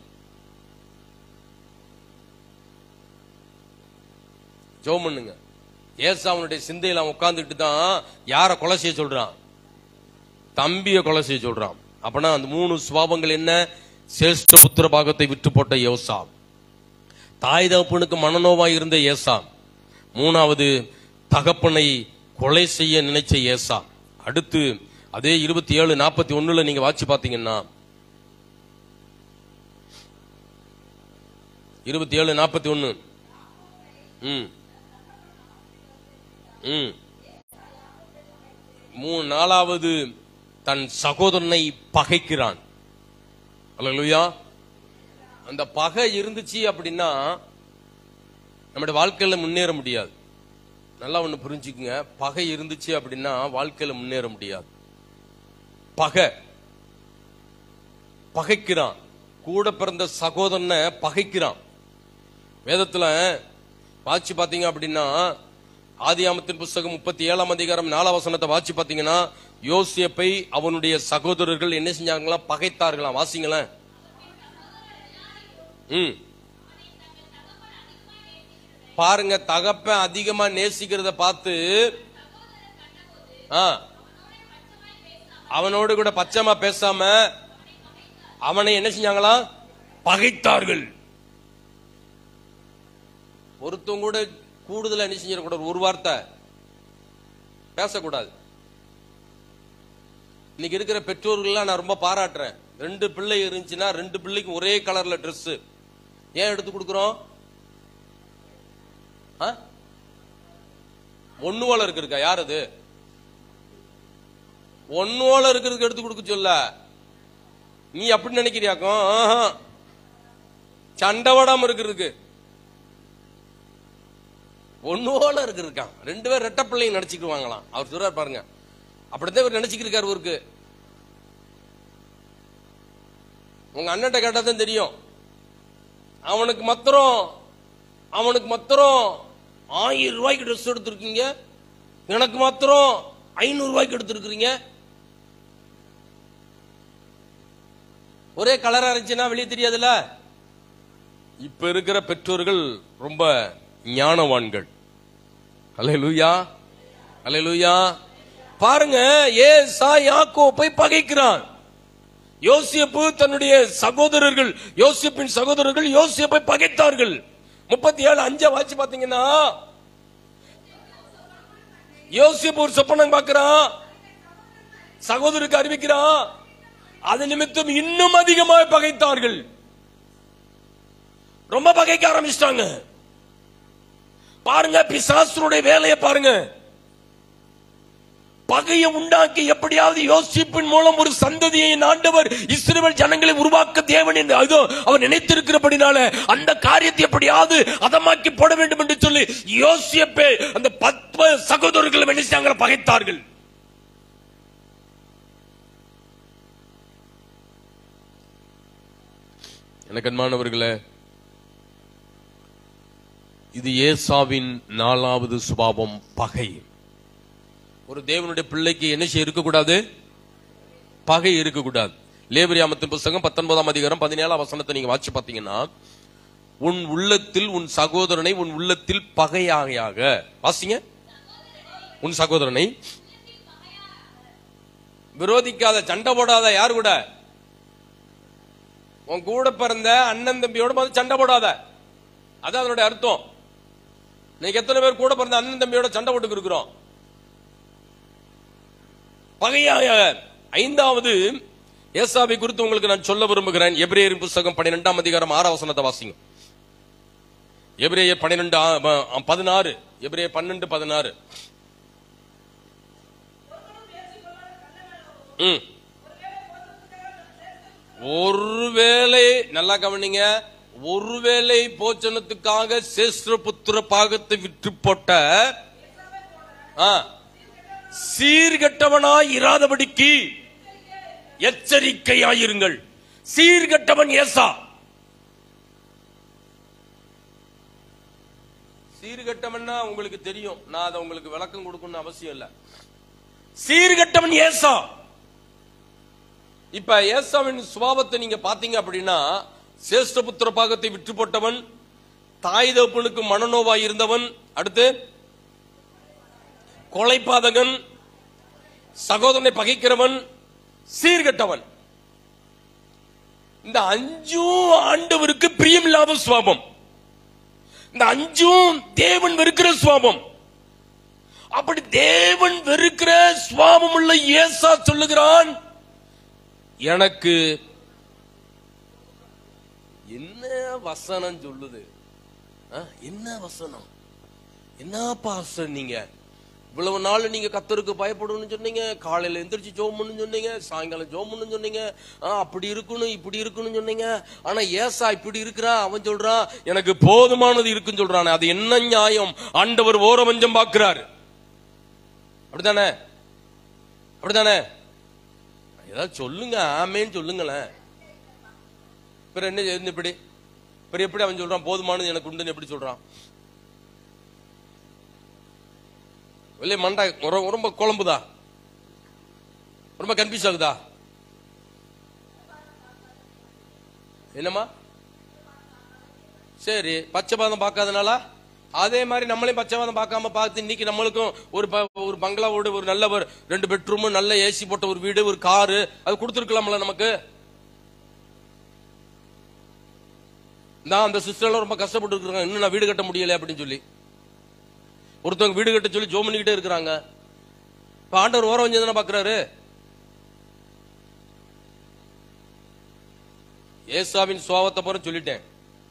ஜோம் பண்ணுங்க ஏசாவனுடைய சிந்தையில அவன் உட்கார்ந்துட்டு தான் யார கொலை செய்ய சொல்றான் தம்பிய கொலை செய்ய சொல்றான் அப்பனா அந்த மூணு சுவாபங்கள் என்ன சேஷ்ட புத்திர பாகத்தை விட்டு போட்ட யோசா தாய் தகப்பனுக்கு மனநோவாய் இருந்த ஏசா மூணாவது தகப்பனை கொலை செய்ய நினைச்ச ஏசா அடுத்து அதே இருபத்தி ஏழு நாற்பத்தி ஒண்ணுல நீங்க வாட்சி பாத்தீங்கன்னா இருபத்தி ஏழு நாற்பத்தி ஒன்னு ம் ம் மூணு நாலாவது தன் சகோதரனை பகைக்கிறான் அல்லேலூயா அந்த பகை இருந்துச்சு அப்படின்னா நம்முடைய வாழ்க்கையில முன்னேற முடியாது நல்லா ஒண்ணு புரிஞ்சுக்குங்க பகை இருந்துச்சு அப்படின்னா வாழ்க்கையில முன்னேற முடியாது பகை பகைக்கிறான் கூட பிறந்த சகோதரனை பகைக்கிறான் வேதத்துல வாட்சி பாத்தீங்க அப்படின்னா ஆதியாமத்தின் புஸ்தகம் முப்பத்தி ஏழாம் அதிகாரம் நாலாம் வசனத்தை வாட்சி பாத்தீங்கன்னா யோசியப்பை அவனுடைய சகோதரர்கள் என்ன செஞ்சாங்களா பகைத்தார்களாம் வாசிங்களேன் ம் பாருங்க தகப்பன் அதிகமா நேசிக்கிறத பார்த்து ஆ, அவனோடு கூட பச்சைமா பேசாம அவனை என்ன செஞ்சாங்களாம் பகைத்தார்கள் ஒருத்தவங்க கூட கூடுதலா என்ன செஞ்சிடக்கூடாது ஒரு வார்த்தை பேசக்கூடாது இன்னைக்கு இருக்கிற பெற்றோர்கள்லாம் நான் ரொம்ப பாராட்டுறேன் ரெண்டு பிள்ளை இருந்துச்சுன்னா ரெண்டு பிள்ளைக்கும் ஒரே கலர்ல Dress ஏன் எடுத்து கொடுக்குறோம் ஆ? ஒண்ணு போல இருக்கா யார் அது ஒண்ணு போல இருக்கிறதுக்கு எடுத்து கொடுக்க சொல்ல நீ அப்படி நினைக்கிறியாக்கும் ஆஹா. சண்டை போடாம இருக்கிறதுக்கு ஒண்ணு போல இருக்கிறதுக்கான் ரெண்டு பேர் ரெட்ட பிள்ளைங்க நினைச்சுக்குவாங்களாம் அவர் சொல்றாரு பாருங்க அப்படித்தான் இவர் நினைச்சுக்கிருக்காரு இவருக்கு உங்க அண்ணன்ட்ட கேட்டா தான் தெரியும் அவனுக்கு மாத்திரம் அவனுக்கு மாத்திரம் ஆயிரம் ரூபாய்க்கு ட்ரெஸ் எடுத்திருக்கீங்க எனக்கு மாத்திரம் ஐநூறு ரூபாய்க்கு எடுத்திருக்கிறீங்க ஒரே கலரா இருந்துச்சுன்னா வெளியே தெரியாதுல்ல இப்ப இருக்கிற பெற்றோர்கள் ரொம்ப ஞானவான்கள் அல்லேலூயா அல்லேலூயா பாருங்க ஏசா யாக்கோப்பை பகைக்கிறான் யோசிப்பு தன்னுடைய சகோதரர்கள் யோசிப்பின் சகோதரர்கள் யோசிப்பை பகைத்தார்கள் முப்பத்தி ஏழு அஞ்ச வாட்சி பாத்தீங்கன்னா யோசிப்பு ஒரு சொப்பனம் பார்க்கிறான் சகோதரருக்கு அறிவிக்கிறான் அது நிமித்தம் இன்னும் அதிகமாக பகைத்தார்கள் ரொம்ப பகைக்க ஆரம்பிச்சிட்டாங்க பாருங்க பிசாசுடைய வேலையை பாருங்க பகையை உண்டாக்கி எப்படியாவது யோசிப்பின் மூலம் ஒரு சந்ததியை ஆண்டவர் இஸ்ரவேல் ஜனங்களை உருவாக்க தேவன் என்று அதோ அவர் நினைத்திருக்கிறபடினால அந்த காரியத்தை எப்படியாவது அதமாக்கி போட வேண்டும் என்று சொல்லி யோசிப்பே அந்த பத்ம சகோதரர்கள் நினைச்சாங்க பகைத்தார்கள் எனக்கு அன்பானவர்களே இது ஏசாவின் நாலாவது சுபாவம் பகை ஒரு தேவனுடைய பிள்ளைக்கு என்ன செய்ய இருக்கக்கூடாது பகை இருக்கக்கூடாது லேபரியாமத்தின் புஸ்தகம் பத்தொன்பதாம் அதிகாரம் பதினேழாம் வசனத்தை நீங்க வாட்சி பாத்தீங்கன்னா உன் உள்ளத்தில் உன் சகோதரனை உன் உள்ளத்தில் பகையாக வாசிங்க உன் சகோதரனை விரோதிக்காத சண்டை போடாத யார் கூட உன் கூட பிறந்த அண்ணன் தம்பியோட முதல்ல சண்டை போடாத அதான் அதனுடைய அர்த்தம் நீங்க எத்தனை பேர் கூட பிறந்த அண்ணன் தம்பியோட சண்டை போட்டு இருக்கிறோம் பகையாக ஐந்தாவது ஏசாவை குறித்து உங்களுக்கு நான் சொல்ல விரும்புகிறேன் எபிரேயரின் புஸ்தகம் பன்னிரெண்டாம் அதிகாரம் ஆறாம் வசனத்தை வாசிங்க எபிரேயர் பன்னிரெண்டு ஆ- ஆ- பதினாறு எபிரேயர் பன்னெண்டு பதினாறு ம் ஒருவேளை நல்லா கவனிங்க ஒருவேளை போச்சனத்துக்காக சேஸ்திரபுத்திர பாகத்தை விற்று போட்ட ஆ, சீர்கெட்டவனாய் இராதபடிக்கு எச்சரிக்கையாயிருங்கள் சீர்கெட்டவன் ஏசா சீர்கெட்டவன்னா உங்களுக்கு தெரியும் நான் அதை உங்களுக்கு விளக்கம் கொடுக்கணும்னு அவசியம் இல்ல சீர்கெட்டவன் ஏசா இப்ப ஏசாவின் சுபாவத்தை நீங்க பாத்தீங்க அப்படின்னா சேஷ்டபுத்திர பாகத்தை விற்று போட்டவன் தாய் தகப்பனுக்கு மனநோவாய் இருந்தவன் அடுத்து கொலைபாதகன் சகோதரனை பகைக்கிறவன் சீர்கெட்டவன் இந்த அஞ்சும் ஆண்டவருக்கு பிரியமில்லாத சுவாபம் இந்த அஞ்சும் தேவன் வெறுக்கிற சுவாபம் அப்படி தேவன் வெறுக்கிற சுவாபம் உள்ள ஏசா சொல்லுகிறான் எனக்கு என்ன வசனம் சொல்லுது ஆ, என்ன வசனம் என்ன பாஸ்டர் நீங்க இவ்வளவு நாள் நீங்க கத்தருக்கு பயப்படணும்னு சொன்னீங்க காலையில எந்திரிச்சு ஜோம்னு சொன்னீங்க சாயங்காலம் ஜோம்னு சொன்னீங்க ஆ, அப்படி இருக்கணும் இப்படி இருக்கணும்னு சொன்னீங்க ஆனா ஏசா இப்படி இருக்கிறான் அவன் சொல்றான் எனக்கு போதுமானது இருக்குன்னு சொல்றான் அது என்ன நியாயம் ஆண்டவர் ஓரவஞ்சம் பார்க்கிறாரு அப்படித்தானே அப்படித்தானே ஏதாவது சொல்லுங்க ஆமேன்னு சொல்லுங்களேன் பிற என்ன என்ன இப்படி பிற எப்படி அவன் சொல்றான் போதுமானது எனக்கு உண்டுன்னு எப்படி சொல்றான் இல்லையே மண்டை ரொ- ரொம்ப குழம்புதா ரொம்ப கன்ஃபியூஸ் ஆகுதா என்னம்மா சரி பச்சை பாதம் பார்க்காதனால அதே மாதிரி நம்மளையும் பச்சைவாதம் பார்க்காம பார்த்து இன்னைக்கு நம்மளுக்கும் ஒரு ப- ஒரு பங்களாவோடு ஒரு நல்ல ஒரு ரெண்டு பெட்ரூம் நல்ல ஏசி போட்ட ஒரு வீடு ஒரு காரு அது கொடுத்துருக்கலாம்ல நமக்கு நான் அந்த சிஸ்டர்லாம் ரொம்ப கஷ்டப்பட்டு இருக்காங்க இன்னும் நான் வீடு கட்ட முடியல அப்படின்னு சொல்லி ஒருத்தவங்க வீடு கட்ட சொல்லி ஜோ பண்ணிக்கிட்டே இருக்கிறாங்க இப்ப ஆண்டவர் ஓரம் வந்து தானே பாக்குறாரு ஏசாவின் சுவாவத்தை போற சொல்லிட்டேன்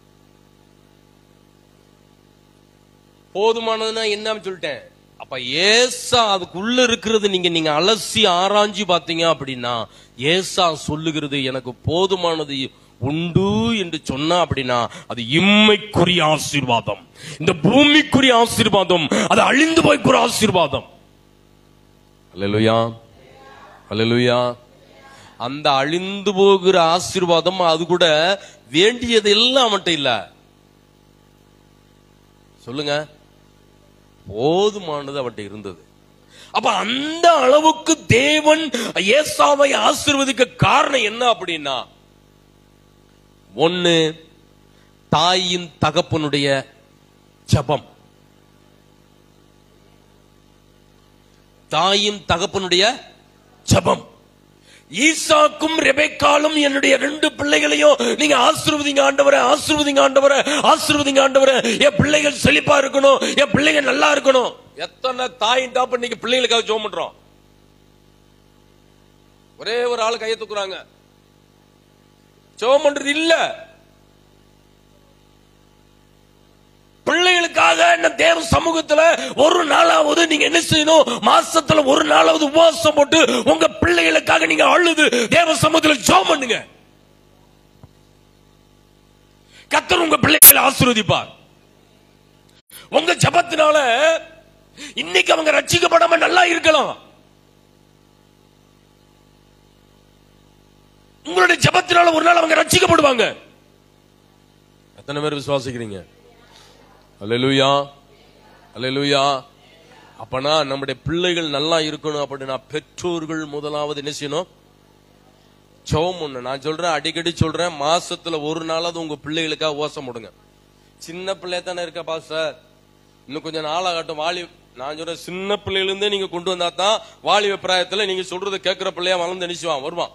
போதுமானதுன்னா என்னன்னு சொல்லிட்டேன் அப்ப ஏசா அதுக்குள்ள இருக்கிறது நீங்க நீங்க அலசி ஆராய்ஞ்சு பாத்தீங்க அப்படின்னா ஏசா சொல்லுகிறது எனக்கு போதுமானது உண்டு என்று சொன்னா அப்படின்னா அது இம்மைக்குரிய ஆசீர்வாதம் இந்த பூமிக்குரிய ஆசீர்வாதம் அது அழிந்து போய்க்குற ஆசீர்வாதம் அல்லேலூயா அல்லேலூயா அந்த அழிந்து போகிற ஆசீர்வாதம் அது கூட வேண்டியது எல்லாம் அவன்கிட்ட இல்ல சொல்லுங்க போதுமானது அவன்கிட்ட இருந்தது அப்ப அந்த அளவுக்கு தேவன் ஏசாவை ஆசீர்வதிக்க காரணம் என்ன அப்படின்னா ஒன்னு தாயின் தகப்பனுடைய ஜபம் தாயின் தகப்பனுடைய ஜபம் ஈசாக்கும் ரெபேக்காலும் என்னுடைய ரெண்டு பிள்ளைகளையும் நீங்க ஆசீர்வதிங்க ஆண்டவரை ஆசீர்வதிங்க ஆண்டவரை ஆசீர்வதிங்க ஆண்டவரை என் பிள்ளைகள் செழிப்பா இருக்கணும் என் பிள்ளைகள் நல்லா இருக்கணும் எத்தனை தாயின் டாப் இன்னைக்கு பிள்ளைகளுக்காக ஜோம் பண்றோம் ஒரே ஒரு ஆள் கையை தூக்குறாங்க ஜோம் பண்றது இல்ல பிள்ளைகளுக்காக என்ன தேவ சமூகத்துல ஒரு நாளாவது நீங்க என்ன செய்யணும் மாசத்துல ஒரு நாளாவது உபவாசம் போட்டு உங்க பிள்ளைகளுக்காக நீங்க அழுது தேவ சமூகத்துல ஜோம் பண்ணுங்க கத்தர் உங்க பிள்ளைகளை ஆசீர்வதிப்பார் உங்க ஜபத்தினால இன்னைக்கு அவங்க ரட்சிக்கப்படாம நல்லா இருக்கலாம் உங்களுடைய ஜபத்தினால ஒரு நாள் அவங்க ரட்சிக்கப்படுவாங்க எத்தனை பேர் விசுவாசிக்கிறீங்க அல்லேலூயா அல்லேலூயா அப்பனா நம்முடைய பிள்ளைகள் நல்லா இருக்கணும் அப்படின்னா பெற்றோர்கள் முதலாவது என்ன செய்யணும் ஜெபம் ஒண்ணு நான் சொல்றேன் அடிக்கடி சொல்றேன் மாசத்துல ஒரு நாளாவது உங்க பிள்ளைகளுக்காக ஓசம் போடுங்க சின்ன பிள்ளை தானே இருக்கா பாஸ்டர் இன்னும் கொஞ்சம் நாளாகட்டும் வாலி நான் சொல்றேன் சின்ன பிள்ளையில இருந்தே நீங்க கொண்டு வந்தா தான் வாலி பிராயத்துல நீங்க சொல்றதை கேட்கிற பிள்ளையா வளர்ந்து நினைச்சுவான் வருவான்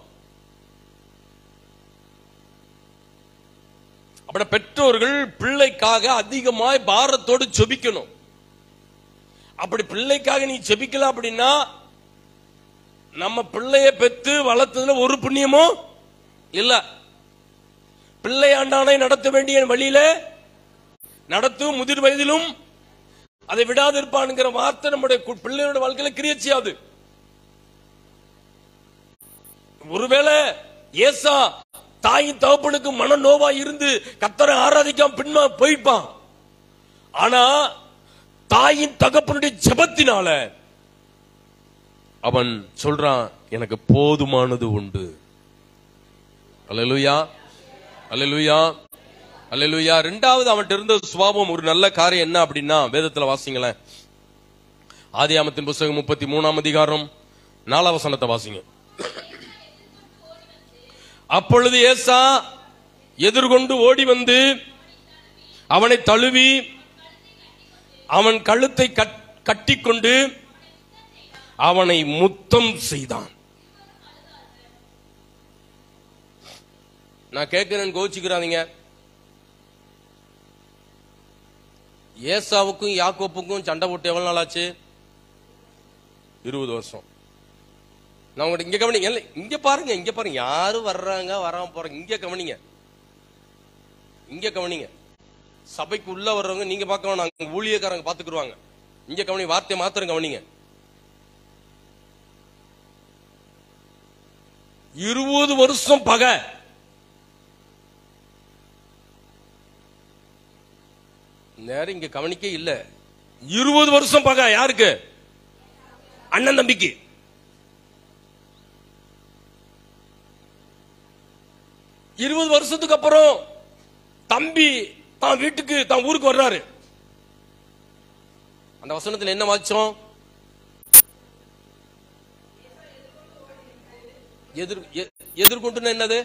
அப்படி பெற்றோர்கள் பிள்ளைக்காக அதிகமாய் பாரத்தோடு ஜெபிக்கணும் அப்படி பிள்ளைக்காக நீ ஜெபிக்கல அப்படின்னா நம்ம பிள்ளைய பெத்து வளர்த்ததுல ஒரு புண்ணியமும் இல்ல பிள்ளையாண்டானை நடத்த வேண்டிய வழியில நடத்தும் முதிர் வயதிலும் அதை விடாது இருப்பான்ங்கிற வார்த்தை நம்முடைய கு- பிள்ளையோட வாழ்க்கையில கிரியை செய்யாது ஒருவேளை ஏசா தாயின் தகப்பனுக்கு மன நோவா இருந்து கத்தரை ஆராதிக்காம பின்மா போயிப்பான் ஆனா தாயின் தகப்பனுடைய ஜெபத்தினால அவன் சொல்றான் எனக்கு போதுமானது உண்டு அல்லேலூயா அல்லேலூயா அல்லேலூயா ரெண்டாவது அவன்கிட்ட இருந்த சுபாவம் ஒரு நல்ல காரியம் என்ன அப்படின்னா வேதத்துல வாசிங்களேன் ஆதியாமத்தின் புஸ்தகம் முப்பத்தி மூணாம் அதிகாரம் நாலாம் வசனத்தை வாசிங்க அப்பொழுது ஏசா எதிர்கொண்டு ஓடி வந்து அவனை தழுவி அவன் கழுத்தை கட்- கட்டிக்கொண்டு அவனை முத்தம் செய்தான் நான் கேட்கிறேன் கோச்சிக்கிறாதீங்க ஏசாவுக்கும் யாக்கோப்புக்கும் சண்டை போட்டு எவ்வளவு நாள் ஆச்சு இருபது வருஷம் நான் உங்கள்ட்ட இங்க கவனிங்க இல்ல, இங்க பாருங்க இங்க பாருங்க யாரு வர்றாங்க வராம போறாங்க இங்க கவனிங்க இங்க கவனிங்க சபைக்கு உள்ள வர்றவங்க நீங்க பார்க்க வேணாம் அங்க ஊழியக்காரங்க பாத்துக்குருவாங்க இங்க கவனி வார்த்தை மாத்திரம் கவனிங்க இருபது வருஷம் பகை நேரம் இங்க கவனிக்க இல்ல இருபது வருஷம் பகை யாருக்கு அண்ணன் தம்பிக்கு இருபது வருஷத்துக்கு அப்புறம் தம்பி தான் வீட்டுக்கு தான் ஊருக்கு வர்றாரு அந்த வசனத்துல என்ன வாச்சோம் எதிர் எ- எதிர்கொண்டுன்னா என்னது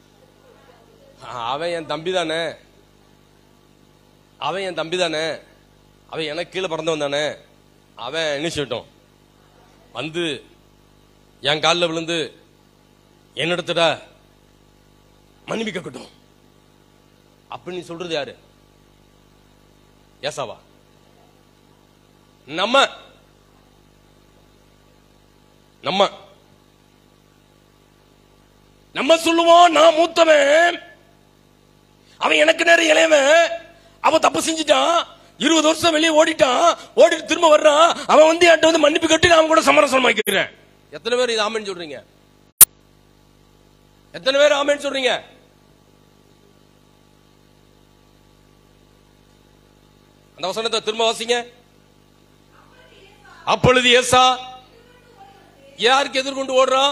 அவன் என் தம்பி தானே அவன் என் தம்பி தானே அவன் எனக்கு கீழே பிறந்தவன் தானே அவன் என்ன செய்யட்டும் வந்து என் காலில் விழுந்து என்னிடத்துட மன்னிப்பு கேட்கட்டும் அப்படின்னு நீ சொல்றது யாரு ஏசாவா நம்ம நம்ம நம்ம சொல்லுவோம் நான் மூத்தவன் அவன் எனக்கு நேரம் இளையவன் அவன் தப்பு செஞ்சுட்டான் இருபது வருஷம் வெளியே ஓடிட்டான் ஓடிட்டு திரும்ப வர்றான் அவன் வந்து என்கிட்ட வந்து மன்னிப்பு கட்டி நான் அவன் கூட சமரசம் ஆக்கிக்கிறேன் எத்தனை பேர் இது ஆமென்னு சொல்றீங்க எத்தனை பேர் ஆமென்னு சொல்றீங்க அந்த வசனத்தை திரும்ப வாசிங்க அப்பொழுது ஏசா யாருக்கு எதிர்கொண்டு ஓடுறான்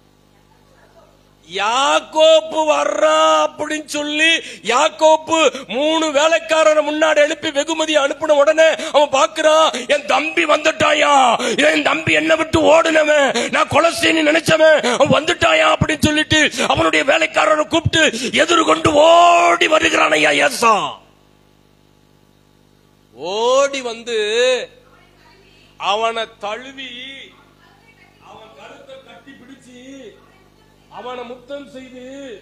யாக்கோப்பு வர்றான் அப்படின்னு சொல்லி யாக்கோப்பு மூணு வேலைக்காரரை முன்னாடி எழுப்பி வெகுமதி அனுப்பின உடனே அவன் பாக்குறான் என் தம்பி வந்துட்டாயா என் தம்பி என்ன விட்டு ஓடுனவன் நான் கொலை செய்யணும்னு நினைச்சவன் அவன் வந்துட்டாயா அப்படின்னு சொல்லிட்டு அவனுடைய வேலைக்காரரை கூப்பிட்டு எதிர்கொண்டு ஓடி வருகிறான் ஐயா ஏசா ஓடி வந்து அவனை தழுவி அவன் கழுத்தை கட்டி பிடிச்சு அவனை முத்தம் செய்து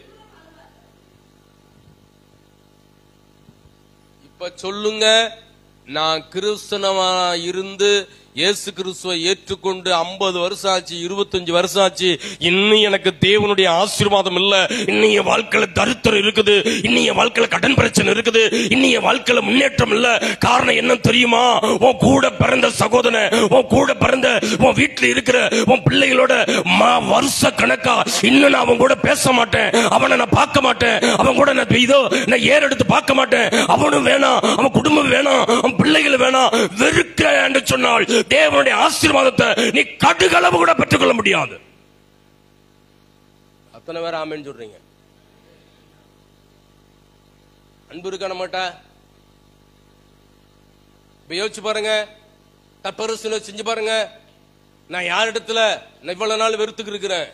இப்ப சொல்லுங்க நான் கிறிஸ்தனமா இருந்து இயேசு கிறிஸ்துவை ஏற்றுக்கொண்டு 50 வருஷம் ஆச்சு இருபத்தஞ்சு வருஷம் ஆச்சு இன்னும் எனக்கு தேவனுடைய ஆசீர்வாதம் இல்ல இன்னும் என் வாழ்க்கையில தரித்திரம் இருக்குது இன்னும் என் வாழ்க்கையில கடன் பிரச்சனை இருக்குது இன்னும் என் வாழ்க்கையில முன்னேற்றம் இல்ல காரணம் என்ன தெரியுமா உன் கூட பிறந்த சகோதரன் உன் கூட பிறந்த உன் வீட்டுல இருக்கிற உன் பிள்ளைகளோட மா வருஷ கணக்கா இன்னும் நான் அவன் கூட பேச மாட்டேன் அவனை நான் பார்க்க மாட்டேன் அவன் கூட நான் இதோ நான் ஏற எடுத்து பார்க்க மாட்டேன் அவனும் வேணாம் அவன் குடும்பம் வேணாம் அவன் பிள்ளைகள் வேணாம் வெறுக்கிறேன் என்று சொன்னால் தேவனுடைய ஆசீர்வாதத்தை நீ கடுகளவு கூட பெற்றுக்கொள்ள முடியாது அத்தனை பேர் ஆமென்னு சொல்றீங்க அன்பு இருக்கா நம்மகிட்ட இப்ப யோசிச்சு பாருங்க தற்பரிசீலனை செஞ்சு பாருங்க நான் யார் இடத்துல நான் இவ்வளவு நாள் வெறுத்துக்கு இருக்கிறேன்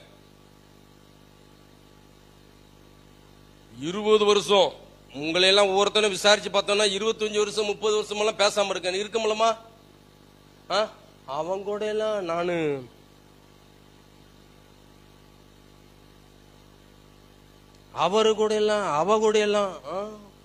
இருபது வருஷம் உங்களை எல்லாம் ஒவ்வொருத்தனும் விசாரிச்சு பார்த்தோம்னா இருபத்தஞ்சு வருஷம் முப்பது வருஷம் எல்லாம் பேசாம இருக்கேன் இருக்க முடியுமா ஆ? அவங்க கூட எல்லாம் நானு அவரு கூட எல்லாம் அவ கூட எல்லாம் ஆ?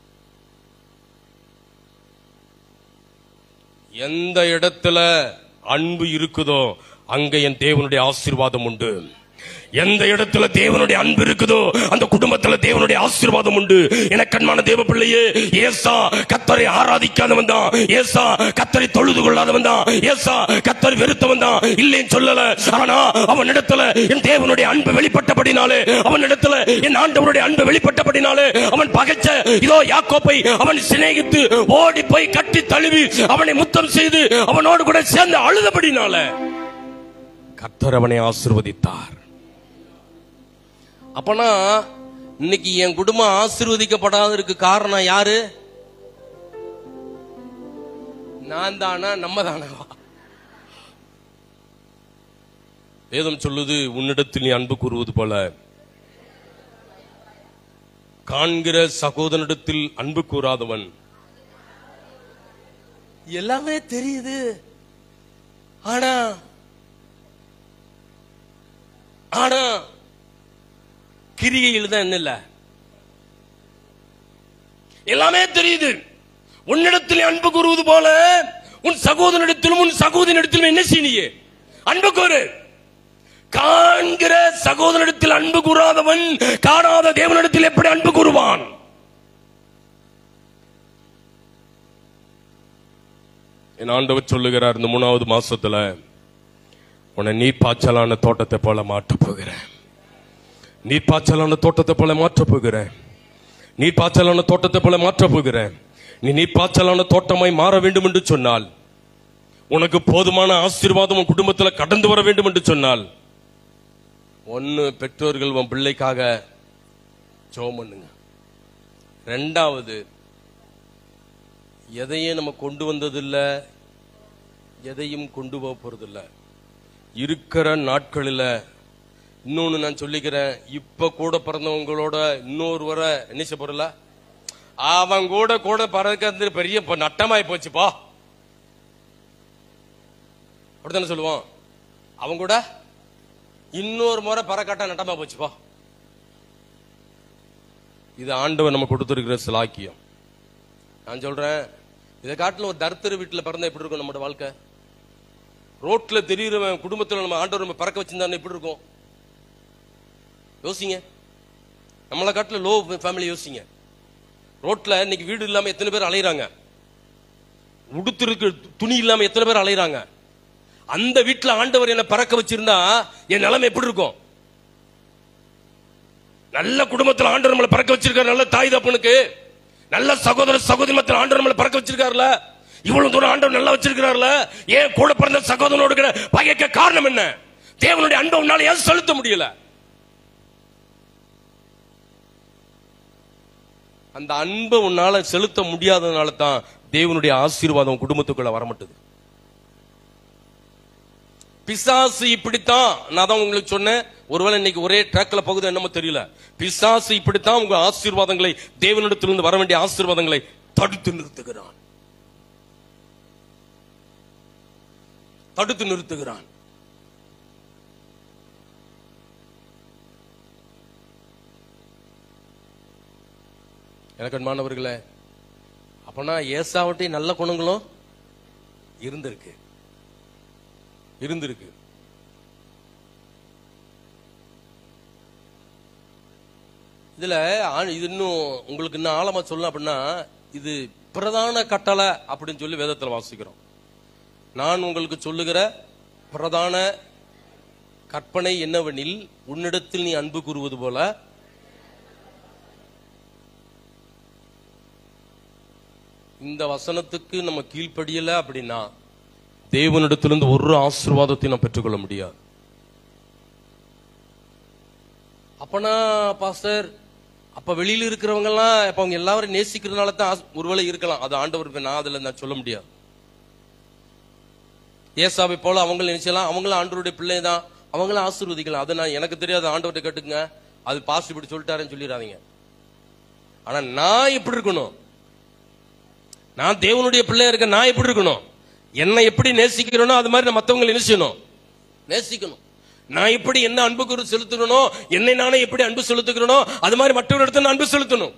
எந்த இடத்துல அன்பு இருக்குதோ அங்க என் தேவனுடைய ஆசீர்வாதம் உண்டு எந்த இடத்துல தேவனுடைய அன்பு இருக்குதோ அந்த குடும்பத்துல தேவனுடைய ஆசீர்வாதம் உண்டு எனக்கு அன்பான தேவ பிள்ளையே ஏசா கத்தரை ஆராதிக்காதவன் தான் ஏசா கத்தரை தொழுது கொள்ளாதவன் தான் ஏசா கத்தரை வெறுத்தவன் தான் இல்லைன்னு சொல்லல ஆனா அவன் இடத்துல என் தேவனுடைய அன்பு வெளிப்பட்டபடினாலே அவன் இடத்துல என் ஆண்டவருடைய அன்பு வெளிப்பட்டபடினாலே அவன் பகைச்ச இதோ யாக்கோப்பை அவன் சிநேகித்து ஓடி போய் கட்டி தழுவி அவனை முத்தம் செய்து அவனோடு கூட சேர்ந்து அழுதபடினால கர்த்தர் அவனை ஆசிர்வதித்தார் அப்பனா இன்னைக்கு என் குடும்பம் ஆசீர்வதிக்கப்படாததுக்கு காரணம் யாரு நான் தானா நம்ம தானவா வேதம் சொல்லுது உன்னிடத்தில் நீ அன்பு கூறுவது போல காண்கிற சகோதரனிடத்தில் அன்பு கூறாதவன் எல்லாமே தெரியுது ஆனா ஆனா கிரிகையில் தான் என்ன இல்ல எல்லாமே தெரியுது உன்னிடத்தில் அன்பு கூறுவது போல உன் சகோதரனிடத்திலும் உன் சகோதரனிடத்திலும் என்ன செய்ய அன்பு கூறு காண்கிற சகோதரனிடத்தில் அன்பு கூறாதவன் காணாத தேவனிடத்தில் எப்படி அன்பு கூறுவான் என் ஆண்டவர் சொல்லுகிறார் இந்த மூணாவது மாசத்துல உன்னை நீர் பாய்ச்சலான தோட்டத்தை போல மாற்றப் போகிறேன் நீர் பாய்ச்சலான தோட்டத்தை போல மாற்றப் போகிறேன் நீர் பாய்ச்சலான தோட்டத்தை போல மாற்றப் போகிறேன் நீ நீர் பாய்ச்சலான தோட்டமாய் மாற வேண்டும் என்று சொன்னால் உனக்கு போதுமான ஆசீர்வாதம் உன் குடும்பத்துல கடந்து வர வேண்டும் என்று சொன்னால் ஒன்னு பெற்றோர்கள் உன் பிள்ளைக்காக ஜெபம் பண்ணுங்க ரெண்டாவது எதையும் நம்ம கொண்டு வந்ததில்ல எதையும் கொண்டு போக போறதில்ல இருக்கிற நாட்களில் இன்னொன்னு நான் சொல்லிக்கிறேன் இப்ப கூட பிறந்தவங்களோட இன்னொரு வர என்ன செய்ய போறல அவன் கூட கூட பறக்கிறது பெரிய இப்ப நட்டமாய் போச்சுப்பா அப்படித்தானே சொல்லுவோம் அவன் கூட இன்னொரு முறை பறக்காட்டா நட்டமா போச்சுப்பா இது ஆண்டவன் நம்ம கொடுத்திருக்கிற சிலாக்கியம் நான் சொல்றேன் இதை காட்டிலும் ஒரு தர்த்தர் வீட்டுல பிறந்தா எப்படி இருக்கும் நம்மளோட வாழ்க்கை ரோட்ல தெரியுறவன் குடும்பத்துல நம்ம ஆண்டவர் நம்ம பறக்க வச்சிருந்தானே எப்படி இருக்கும் யோசிங்க நம்மளை காட்டில லோ ஃபேமிலி யோசிங்க ரோட்ல இன்னைக்கு வீடு இல்லாம எத்தனை பேர் அலையுறாங்க உடுத்திருக்கு துணி இல்லாம எத்தனை பேர் அலையுறாங்க அந்த வீட்டுல ஆண்டவர் என்ன பறக்க வச்சிருந்தா என் நிலைமை எப்படி இருக்கும் நல்ல குடும்பத்துல ஆண்டவர் நம்மளை பறக்க வச்சிருக்காரு நல்ல தாய் தப்பனுக்கு நல்ல சகோதர சகோதரி மத்தியில் ஆண்டவர் நம்மளை பறக்க வச்சிருக்காருல இவ்வளவு தூரம் ஆண்டவர் நல்லா வச்சிருக்கிறார்ல ஏன் கூட பிறந்த சகோதரனோடு இருக்கிற பகைக்க காரணம் என்ன தேவனுடைய அன்பை உன்னால ஏன் செலுத்த முடியல அந்த அன்பை உன்னால செலுத்த முடியாததுனால தான் தேவனுடைய ஆசீர்வாதம் உன் குடும்பத்துக்குள்ள வரமாட்டுது பிசாசு இப்படித்தான் நான் தான் உங்களுக்கு சொன்னேன் ஒருவேளை இன்னைக்கு ஒரே ட்ராக்ல போகுது என்னமோ தெரியல பிசாசு இப்படித்தான் உங்க ஆசீர்வாதங்களை தேவனிடத்திலிருந்து வர வேண்டிய ஆசீர்வாதங்களை தடுத்து நிறுத்துகிறான் தடுத்து நிறுத்துகிறான் எனக்கு மாணவர்களே அப்பனா ஏசாவட்டி நல்ல குணங்களும் இருந்திருக்கு இருந்திருக்கு இதுல ஆ- இது இன்னும் உங்களுக்கு இன்னும் ஆழமா சொல்லணும் அப்படின்னா இது பிரதான கட்டளை அப்படின்னு சொல்லி வேதத்துல வாசிக்கிறோம் நான் உங்களுக்கு சொல்லுகிற பிரதான கற்பனை என்னவெனில் உன்னிடத்தில் நீ அன்பு கூறுவது போல இந்த வசனத்துக்கு நம்ம கீழ்ப்படியல அப்படின்னா தேவனிடத்திலிருந்து ஒரு ஆசீர்வாதத்தையும் நான் பெற்றுக்கொள்ள முடியாது அப்பனா பாஸ்டர் அப்ப வெளியில இருக்கிறவங்க எல்லாம் இப்ப அவங்க எல்லாரும் நேசிக்கிறதுனால தான் ஆஸ்- ஒருவேளை இருக்கலாம் அது ஆண்டவர் நான் அதுல நான் சொல்ல முடியாது ஏசாவை போல அவங்க நினைச்சலாம் அவங்களும் ஆண்டவருடைய பிள்ளை தான் அவங்களும் ஆசீர்வதிக்கலாம் அதை நான் எனக்கு தெரியாது ஆண்டவர்கிட்ட கேட்டுங்க அது பாஸ்டர் இப்படி சொல்லிட்டாருன்னு சொல்லிடாதீங்க ஆனா நான் எப்படி இருக்கணும் நான் தேவனுடைய பிள்ளையா இருக்க நான் எப்படி இருக்கணும் என்னை எப்படி நேசிக்கிறேனோ அது மாதிரி நான் மத்தவங்களை என்ன செய்யணும் நேசிக்கணும் நான் எப்படி என்ன அன்பு குரு செலுத்தணும்னோ என்னை நானே எப்படி அன்பு செலுத்துகிறேனோ அது மாதிரி மற்றவரிடத்துல நான் அன்பு செலுத்தணும்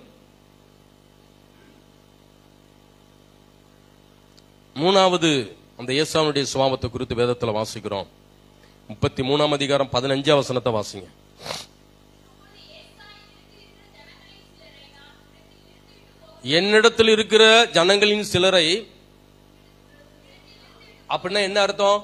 மூணாவது அந்த இயேசாவுடைய சுவாபத்தை குறித்து வேதத்துல வாசிக்கிறோம் முப்பத்தி மூணாம் அதிகாரம் பதினஞ்சாம் வசனத்தை வாசிங்க என்னிடத்தில் இருக்கிற ஜனங்களின் சிலரை அப்படின்னா என்ன அர்த்தம்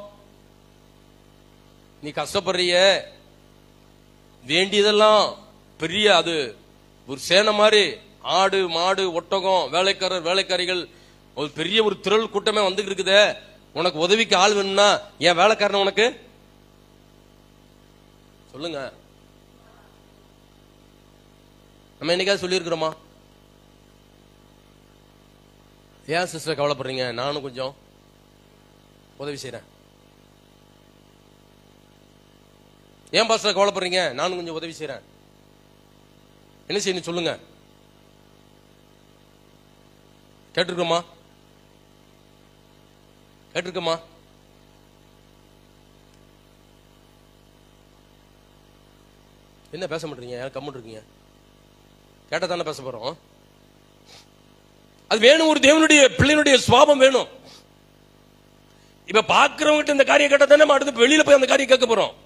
நீ கஷ்டப்படுறிய வேண்டியதெல்லாம் பெரிய அது ஒரு சேனை மாதிரி ஆடு மாடு ஒட்டகம் வேலைக்காரர் வேலைக்காரிகள் ஒரு பெரிய ஒரு திரள் கூட்டமே வந்து இருக்குதே உனக்கு உதவிக்கு ஆள் வேணும்னா என் வேலைக்காரன் உனக்கு சொல்லுங்க நம்ம என்னைக்காவது சொல்லியிருக்கிறோமா ஏன் சிஸ்டர் கவலைப்படுறீங்க நானும் கொஞ்சம் உதவி செய்றேன் ஏன் பாஸ்டர் கவலைப்படுறீங்க நானும் கொஞ்சம் உதவி செய்றேன் என்ன செய்யணும் சொல்லுங்க கேட்டிருக்கோமா கேட்டிருக்கோமா என்ன பேச மாட்டீங்க ஏன் கம்முன்னு இருக்கீங்க கேட்டா தானே பேச போறோம் அது வேணும் ஒரு தேவனுடைய பிள்ளைனுடைய சுவாபம் வேணும் இப்ப பாக்குறவங்க இந்த காரியம் கேட்டா தானே நம்ம அடுத்து வெளியில போய் அந்த காரியம் கேட்க போறோம்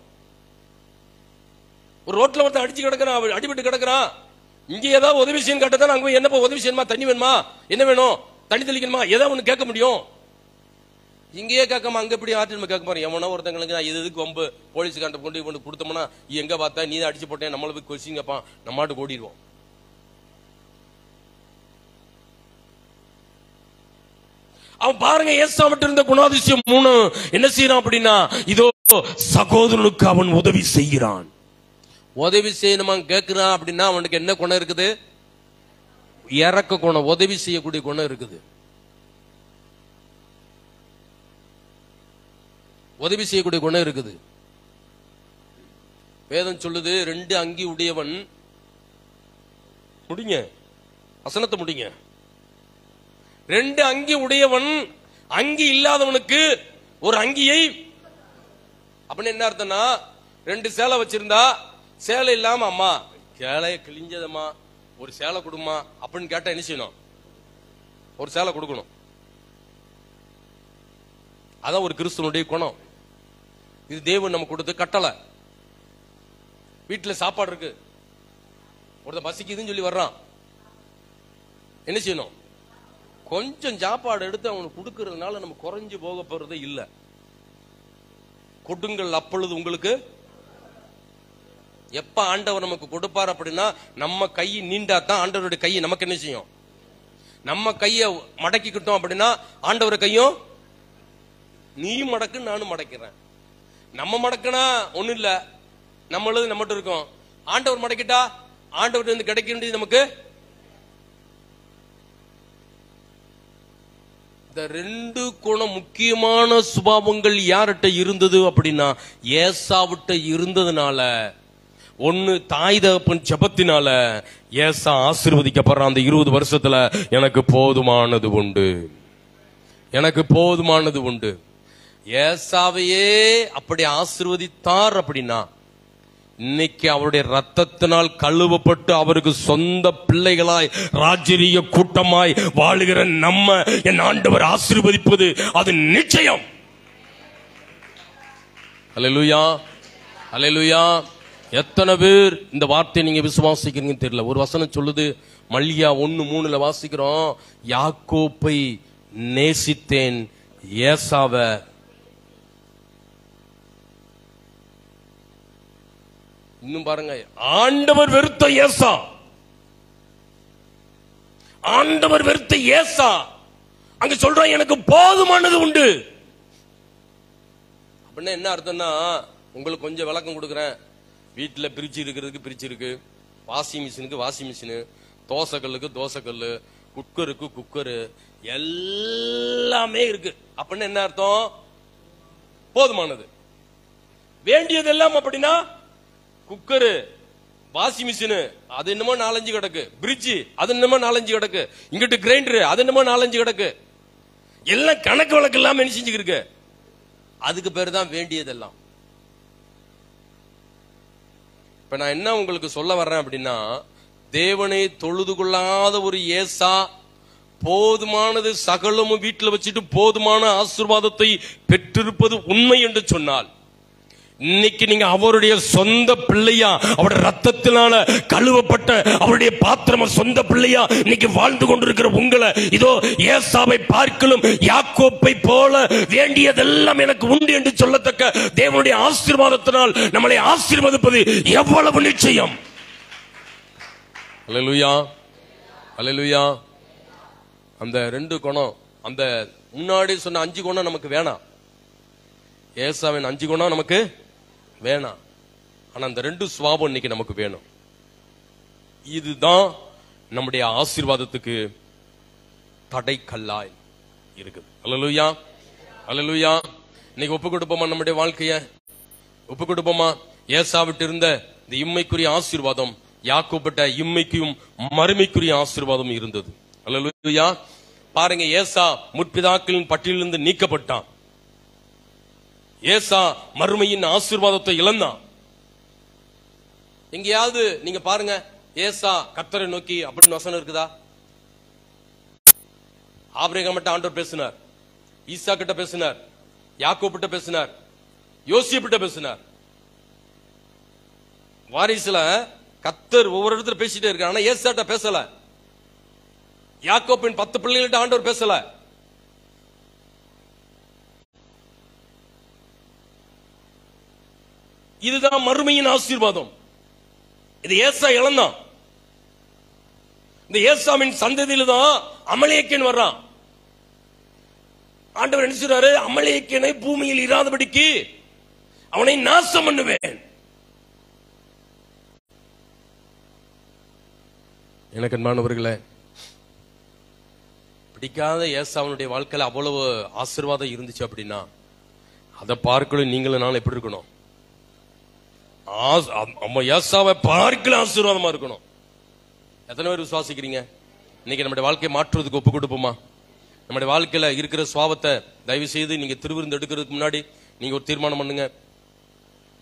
ஒரு ரோட்ல ஒருத்தன் அடிச்சு கிடக்குறான் அவன் அடிபட்டு கிடக்குறான் இங்க ஏதாவது உதவி செய்யணும் கேட்டா தான் அங்க போய் என்னப்பா உதவி செய்யணுமா தண்ணி வேணுமா என்ன வேணும் தண்ணி தெளிக்கணுமா ஏதாவது ஒண்ணு கேட்க முடியும் இங்கேயே கேட்காம அங்க எப்படி ஆட்டு நம்ம கேட்க போறோம் எவனோ ஒருத்தங்களுக்கு நான் இது எதுக்கு வம்பு போலீஸ்காண்ட கொண்டு கொண்டு கொடுத்தோம்னா நீ எங்க பார்த்தா நீ தான் அடிச்சு போட்டேன் நம்மள போய் கொசிங்கப்பா நம்ம மாட்டு ஓடிடுவோம் அவன் பாருங்க ஏசாமட்டு இருந்த குணாதிசயம் மூணு என்ன செய்யறான் அப்படின்னா இதோ சகோதரனுக்கு அவன் உதவி செய்கிறான் உதவி செய்யணுமா கேட்கிறான் அப்படின்னா அவனுக்கு என்ன குணம் இருக்குது இறக்க குணம் உதவி செய்யக்கூடிய குணம் இருக்குது உதவி செய்யக்கூடிய குணம் இருக்குது வேதம் சொல்லுது ரெண்டு அங்கி உடையவன் முடிங்க வசனத்தை முடிங்க ரெண்டு அங்கி உடையவன் அங்கி இல்லாதவனுக்கு ஒரு அங்கியை அப்படின்னு என்ன அர்த்தம்னா ரெண்டு சேலை வச்சிருந்தா சேலை இல்லாம அம்மா சேலைய கிழிஞ்சதம்மா ஒரு சேலை கொடுமா அப்படின்னு கேட்டா என்ன செய்யணும் ஒரு சேலை கொடுக்கணும் அதான் ஒரு கிறிஸ்துவனுடைய குணம் இது தேவன் நம்ம கொடுத்த கட்டளை வீட்டுல சாப்பாடு இருக்கு ஒருத்தன் பசிக்குதுன்னு சொல்லி வர்றான் என்ன செய்யணும் கொஞ்சம் சாப்பாடு எடுத்து அவனுக்கு கொடுக்கறதுனால நம்ம குறைஞ்சு போக போறதே இல்ல கொடுங்கள் அப்பொழுது உங்களுக்கு எப்ப ஆண்டவர் நமக்கு கொடுப்பார் அப்படின்னா நம்ம கை நீண்டா தான் ஆண்டவருடைய கையை நமக்கு என்ன செய்யும் நம்ம கைய மடக்கிக்கிட்டோம் அப்படின்னா ஆண்டவர் கையும் நீயும் மடக்கு நானும் மடக்கிறேன் நம்ம மடக்குனா ஒண்ணும் இல்ல நம்மளது நம்மகிட்ட இருக்கும் ஆண்டவர் மடக்கிட்டா ஆண்டவர் இருந்து கிடைக்க வேண்டியது நமக்கு இந்த ரெண்டு குணம் முக்கியமான சுபாவங்கள் யார்கிட்ட இருந்தது அப்படின்னா ஏசாவிட்ட இருந்ததுனால ஒன்னு தாய் தகப்பன் ஜெபத்தினால ஏசா ஆசீர்வதிக்கப்படுற அந்த இருபது வருஷத்துல எனக்கு போதுமானது உண்டு எனக்கு போதுமானது உண்டு ஏசாவையே அப்படி ஆசீர்வதித்தார் அப்படின்னா இன்னைக்கு அவருடைய ரத்தத்தினால் கழுவப்பட்டு அவருக்கு சொந்த பிள்ளைகளாய் ராஜரீக கூட்டமாய் வாழுகிற நம்ம என் ஆண்டவர் ஆசீர்வதிப்பது அது நிச்சயம் அல்லேலூயா அல்லேலூயா எத்தனை பேர் இந்த வார்த்தையை நீங்க விசுவாசிக்கிறீங்கன்னு தெரியல ஒரு வசனம் சொல்லுது மல்லியா ஒன்னு மூணுல வாசிக்கிறோம் யாக்கோப்பை நேசித்தேன் ஏசாவை இன்னும் பாருங்க ஆண்டவர் வெறுத்த ஏசா ஆண்டவர் வெறுத்த ஏசா அங்க சொல்றான் எனக்கு போதுமானது உண்டு அப்படின்னா என்ன அர்த்தம்னா உங்களுக்கு கொஞ்சம் விளக்கம் கொடுக்குறேன் வீட்டுல பிரிச்சு இருக்கிறதுக்கு பிரிச்சு இருக்கு வாஷிங் மிஷினுக்கு வாஷிங் மிஷினு தோசை கல்லுக்கு தோசை கல்லு குக்கருக்கு குக்கரு எல்லாமே இருக்கு அப்படின்னு என்ன அர்த்தம் போதுமானது வேண்டியதெல்லாம் அப்படின்னா குக்கரு வாஷிங் மிஷின் அது என்னமோ நாலஞ்சு கிடக்கு பிரிட்ஜ் அது என்னமோ நாலஞ்சு கிடக்கு இங்கிட்டு கிரைண்டர் அது என்னமோ நாலஞ்சு கிடக்கு எல்லாம் கணக்கு வழக்கு இல்லாம என்ன செஞ்சுக்கிட்டு இருக்கு அதுக்கு பேர் தான் வேண்டியதெல்லாம் இப்ப நான் என்ன உங்களுக்கு சொல்ல வர்றேன் அப்படின்னா தேவனை தொழுது கொள்ளாத ஒரு ஏசா போதுமானது சகலமும் வீட்டில் வச்சுட்டு போதுமான ஆசீர்வாதத்தை பெற்றிருப்பது உண்மை என்று சொன்னால் இன்னைக்கு நீங்க அவருடைய சொந்த பிள்ளையா அவருடைய ரத்தத்தினால கழுவப்பட்ட அவருடைய பாத்திரமா சொந்த பிள்ளையா இன்னைக்கு வாழ்ந்து கொண்டிருக்கிற உங்களை இதோ ஏசாவை பார்க்கலும் யாக்கோப்பை போல வேண்டியதெல்லாம் எனக்கு உண்டு என்று சொல்லத்தக்க தேவனுடைய ஆசீர்வாதத்தினால் நம்மளை ஆசீர்வதிப்பது எவ்வளவு நிச்சயம் அல்லேலூயா அல்லேலூயா அந்த ரெண்டு குணம் அந்த முன்னாடி சொன்ன அஞ்சு குணம் நமக்கு வேணாம் ஏசாவின் அஞ்சு குணம் நமக்கு வேணாம் ஆனா அந்த ரெண்டு சுவாபம் இன்னைக்கு நமக்கு வேணும் இதுதான் நம்முடைய ஆசீர்வாதத்துக்கு தடைக்கல்லாய் இருக்குது அல்லலுயா அல்லலுயா இன்னைக்கு ஒப்பு கொடுப்போமா நம்முடைய வாழ்க்கைய ஒப்பு கொடுப்போமா ஏசாவிட்டு இருந்த இந்த இம்மைக்குரிய ஆசீர்வாதம் யாக்கோப்பட்ட இம்மைக்கும் மறுமைக்குரிய ஆசீர்வாதம் இருந்தது அல்லலுயா பாருங்க ஏசா முற்பிதாக்களின் பட்டியலிருந்து நீக்கப்பட்டான் ஏசா மறுமையின் ஆசீர்வாதத்தை இழந்தான் எங்கேயாவது நீங்க பாருங்க ஏசா கத்தரை நோக்கி அப்படின்னு வசனம் இருக்குதா ஆபிரகாம் கிட்ட ஆண்டவர் பேசினார் ஈசா கிட்ட பேசினார் யாக்கோபிட்ட பேசினார் யோசிப்பிட்ட பேசினார் வாரிசுல கத்தர் ஒவ்வொரு இடத்துல பேசிட்டே இருக்கார் ஆனா ஏசாட்ட பேசல யாக்கோப்பின் பத்து பிள்ளைகள்ட்ட ஆண்டவர் பேசல இதுதான் மறுமையின் ஆசீர்வாதம் இது ஏசா இழந்தான் இந்த ஏசாவின் சந்ததியில தான் அமலேக்கன் வர்றான் ஆண்டவர் என்ன சொல்றாரு அமலேக்கனை பூமியில் இராதபடிக்கு அவனை நாசம் பண்ணுவேன் எனக்கு அன்பானவர்களே பிடிக்காத ஏசாவனுடைய வாழ்க்கையில அவ்வளவு ஆசீர்வாதம் இருந்துச்சு அப்படின்னா அதை பார்க்கலும் நீங்களும் நானும் எப்படி இருக்கணும் ஆஸ்- அம்- அம்மா ஏசாவை பார்க்கல ஆசீர்வாதமா இருக்கணும் எத்தனை பேர் விசுவாசிக்கிறீங்க இன்னைக்கு நம்முடைய வாழ்க்கையை மாற்றுவதுக்கு ஒப்பு கொடுப்போமா நம்முடைய வாழ்க்கையில இருக்கிற சுவாபத்தை தயவு செய்து நீங்க திருவிருந்து எடுக்கிறதுக்கு முன்னாடி நீங்க ஒரு தீர்மானம் பண்ணுங்க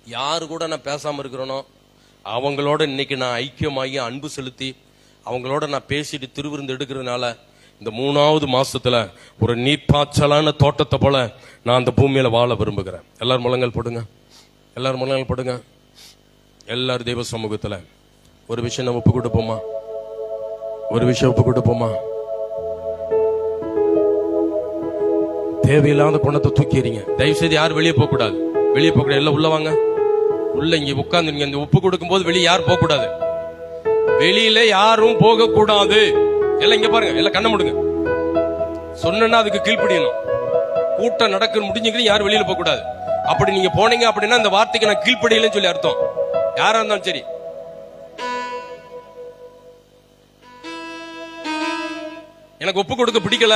யாரு கூட நான் பேசாம இருக்கிறேனோ அவங்களோட இன்னைக்கு நான் ஐக்கியமாகி அன்பு செலுத்தி அவங்களோட நான் பேசிட்டு திருவிருந்து எடுக்கிறதுனால இந்த மூணாவது மாசத்துல ஒரு நீர்ப்பாய்ச்சலான தோட்டத்தை போல நான் அந்த பூமியில வாழ விரும்புகிறேன் எல்லாரும் முழங்கள் போடுங்க எல்லாரும் முழங்கள் போடுங்க எல்லாரும் தெய்வ சமூகத்துல ஒரு விஷயம் நம்ம ஒப்பு கொடுப்போமா ஒரு விஷயம் ஒப்பு கொடுப்போமா தேவையில்லாத குணத்தை தூக்கிறீங்க தயவு செய்து யாரும் வெளியே போக கூடாது வெளியே போக கூடாது எல்லாம் உள்ள வாங்க உள்ள இங்க உட்கார்ந்து இந்த உப்பு கொடுக்கும் போது வெளியே யாரும் போக கூடாது வெளியில யாரும் போக கூடாது எல்லாம் இங்க பாருங்க எல்லாம் கண்ண முடுங்க சொன்னா அதுக்கு கீழ்ப்படியணும் கூட்டம் நடக்க முடிஞ்சுக்கிட்டு யாரும் வெளியில போக கூடாது அப்படி நீங்க போனீங்க அப்படின்னா இந்த வார்த்தைக்கு நான் கீழ்ப்படியலன்னு சொல்லி அர்த்தம் யாரா இருந்தாலும் சரி எனக்கு ஒப்பு கொடுக்க பிடிக்கல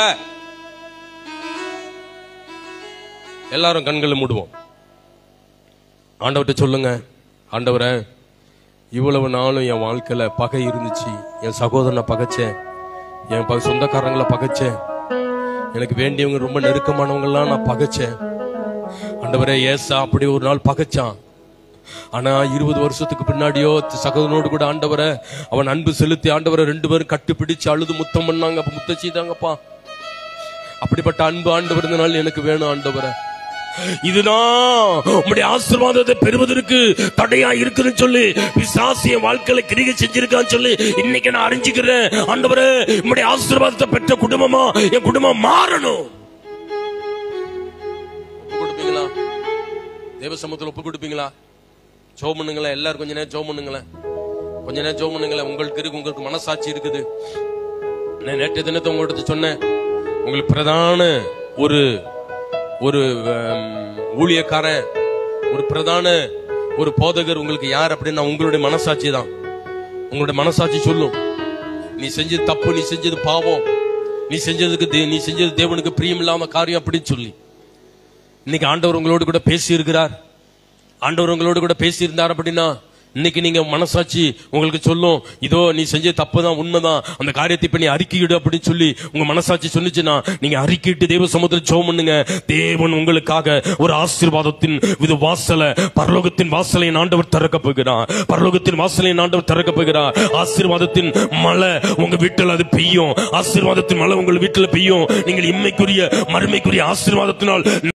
எல்லாரும் கண்களை மூடுவோம் ஆண்டவர்கிட்ட சொல்லுங்க ஆண்டவரே இவ்வளவு நாளும் என் வாழ்க்கையில பகை இருந்துச்சு என் சகோதரனை பகைச்சேன் என் ப- சொந்தக்காரங்களை பகைச்சேன் எனக்கு வேண்டியவங்க ரொம்ப நெருக்கமானவங்கெல்லாம் நான் பகைச்சேன் ஆண்டவரே ஏசா அப்படி ஒரு நாள் பகைச்சான் ஆனா இருபது வருஷத்துக்கு பின்னாடியோ சகோதரனோடு கூட ஆண்டவரை அவன் அன்பு செலுத்தி ஆண்டவரை ரெண்டு பேரும் கட்டுப்பிடிச்சு அழுது முத்தம் பண்ணாங்க அப்ப முத்தம் செய்தாங்கப்பா அப்படிப்பட்ட அன்பு ஆண்டவர் இந்த நாள் எனக்கு வேணும் ஆண்டவரை இதுதான் உம்முடைய ஆசீர்வாதத்தை பெறுவதற்கு தடையா இருக்குன்னு சொல்லி பிசாசிய வாழ்க்கையில கிரிகை செஞ்சிருக்கான்னு சொல்லி இன்னைக்கு நான் அறிஞ்சுக்கிறேன் ஆண்டவரே உம்முடைய ஆசீர்வாதத்தை பெற்ற குடும்பமா என் குடும்பம் மாறணும் ஒப்பு கொடுப்பீங்களா தேவ சமூகத்தில் ஒப்பு கொடுப்பீங்களா ஜோம் பண்ணுங்களேன் எல்லாரும் கொஞ்ச நேரம் ஜோம் பண்ணுங்களேன் கொஞ்ச நேரம் ஜோம் பண்ணுங்களேன் உங்களுக்கு இருக்கு உங்களுக்கு மனசாட்சி இருக்குது நான் நேற்று தினத்தை உங்கள்கிட்ட சொன்னேன் உங்களுக்கு பிரதான ஒரு ஒரு ஹம், ஊழியக்காரன் ஒரு பிரதான ஒரு போதகர் உங்களுக்கு யார் அப்படின்னா உங்களுடைய மனசாட்சி தான் உங்களுடைய மனசாட்சி சொல்லும் நீ செஞ்சது தப்பு நீ செஞ்சது பாவம் நீ செஞ்சதுக்கு தே- நீ செஞ்சது தேவனுக்கு பிரியமில்லாம காரியம் அப்படின்னு சொல்லி இன்னைக்கு ஆண்டவர் உங்களோடு கூட பேசி இருக்கிறார் ஆண்டவர் உங்களோடு கூட பேசி இருந்தார் அப்படின்னா இன்னைக்கு நீங்க மனசாட்சி உங்களுக்கு சொல்லும் இதோ நீ செஞ்ச தப்புதான் உண்மைதான் அந்த காரியத்தை இப்ப நீ அறிக்கையிடு அப்படின்னு சொல்லி உங்க மனசாட்சி சொன்னுச்சுன்னா நீங்க அறிக்கையிட்டு தேவ சமுத்திர ஜெபம் பண்ணுங்க தேவன் உங்களுக்காக ஒரு ஆசீர்வாதத்தின் இது வாசல பரலோகத்தின் வாசலை ஆண்டவர் திறக்க போகிறார் பரலோகத்தின் வாசலை ஆண்டவர் திறக்க போகிறார் ஆசீர்வாதத்தின் மழை உங்க வீட்டில் அது பெய்யும் ஆசீர்வாதத்தின் மழை உங்கள் வீட்டில் பெய்யும் நீங்கள் இம்மைக்குரிய மறுமைக்குரிய ஆசீர்வாதத்தினால்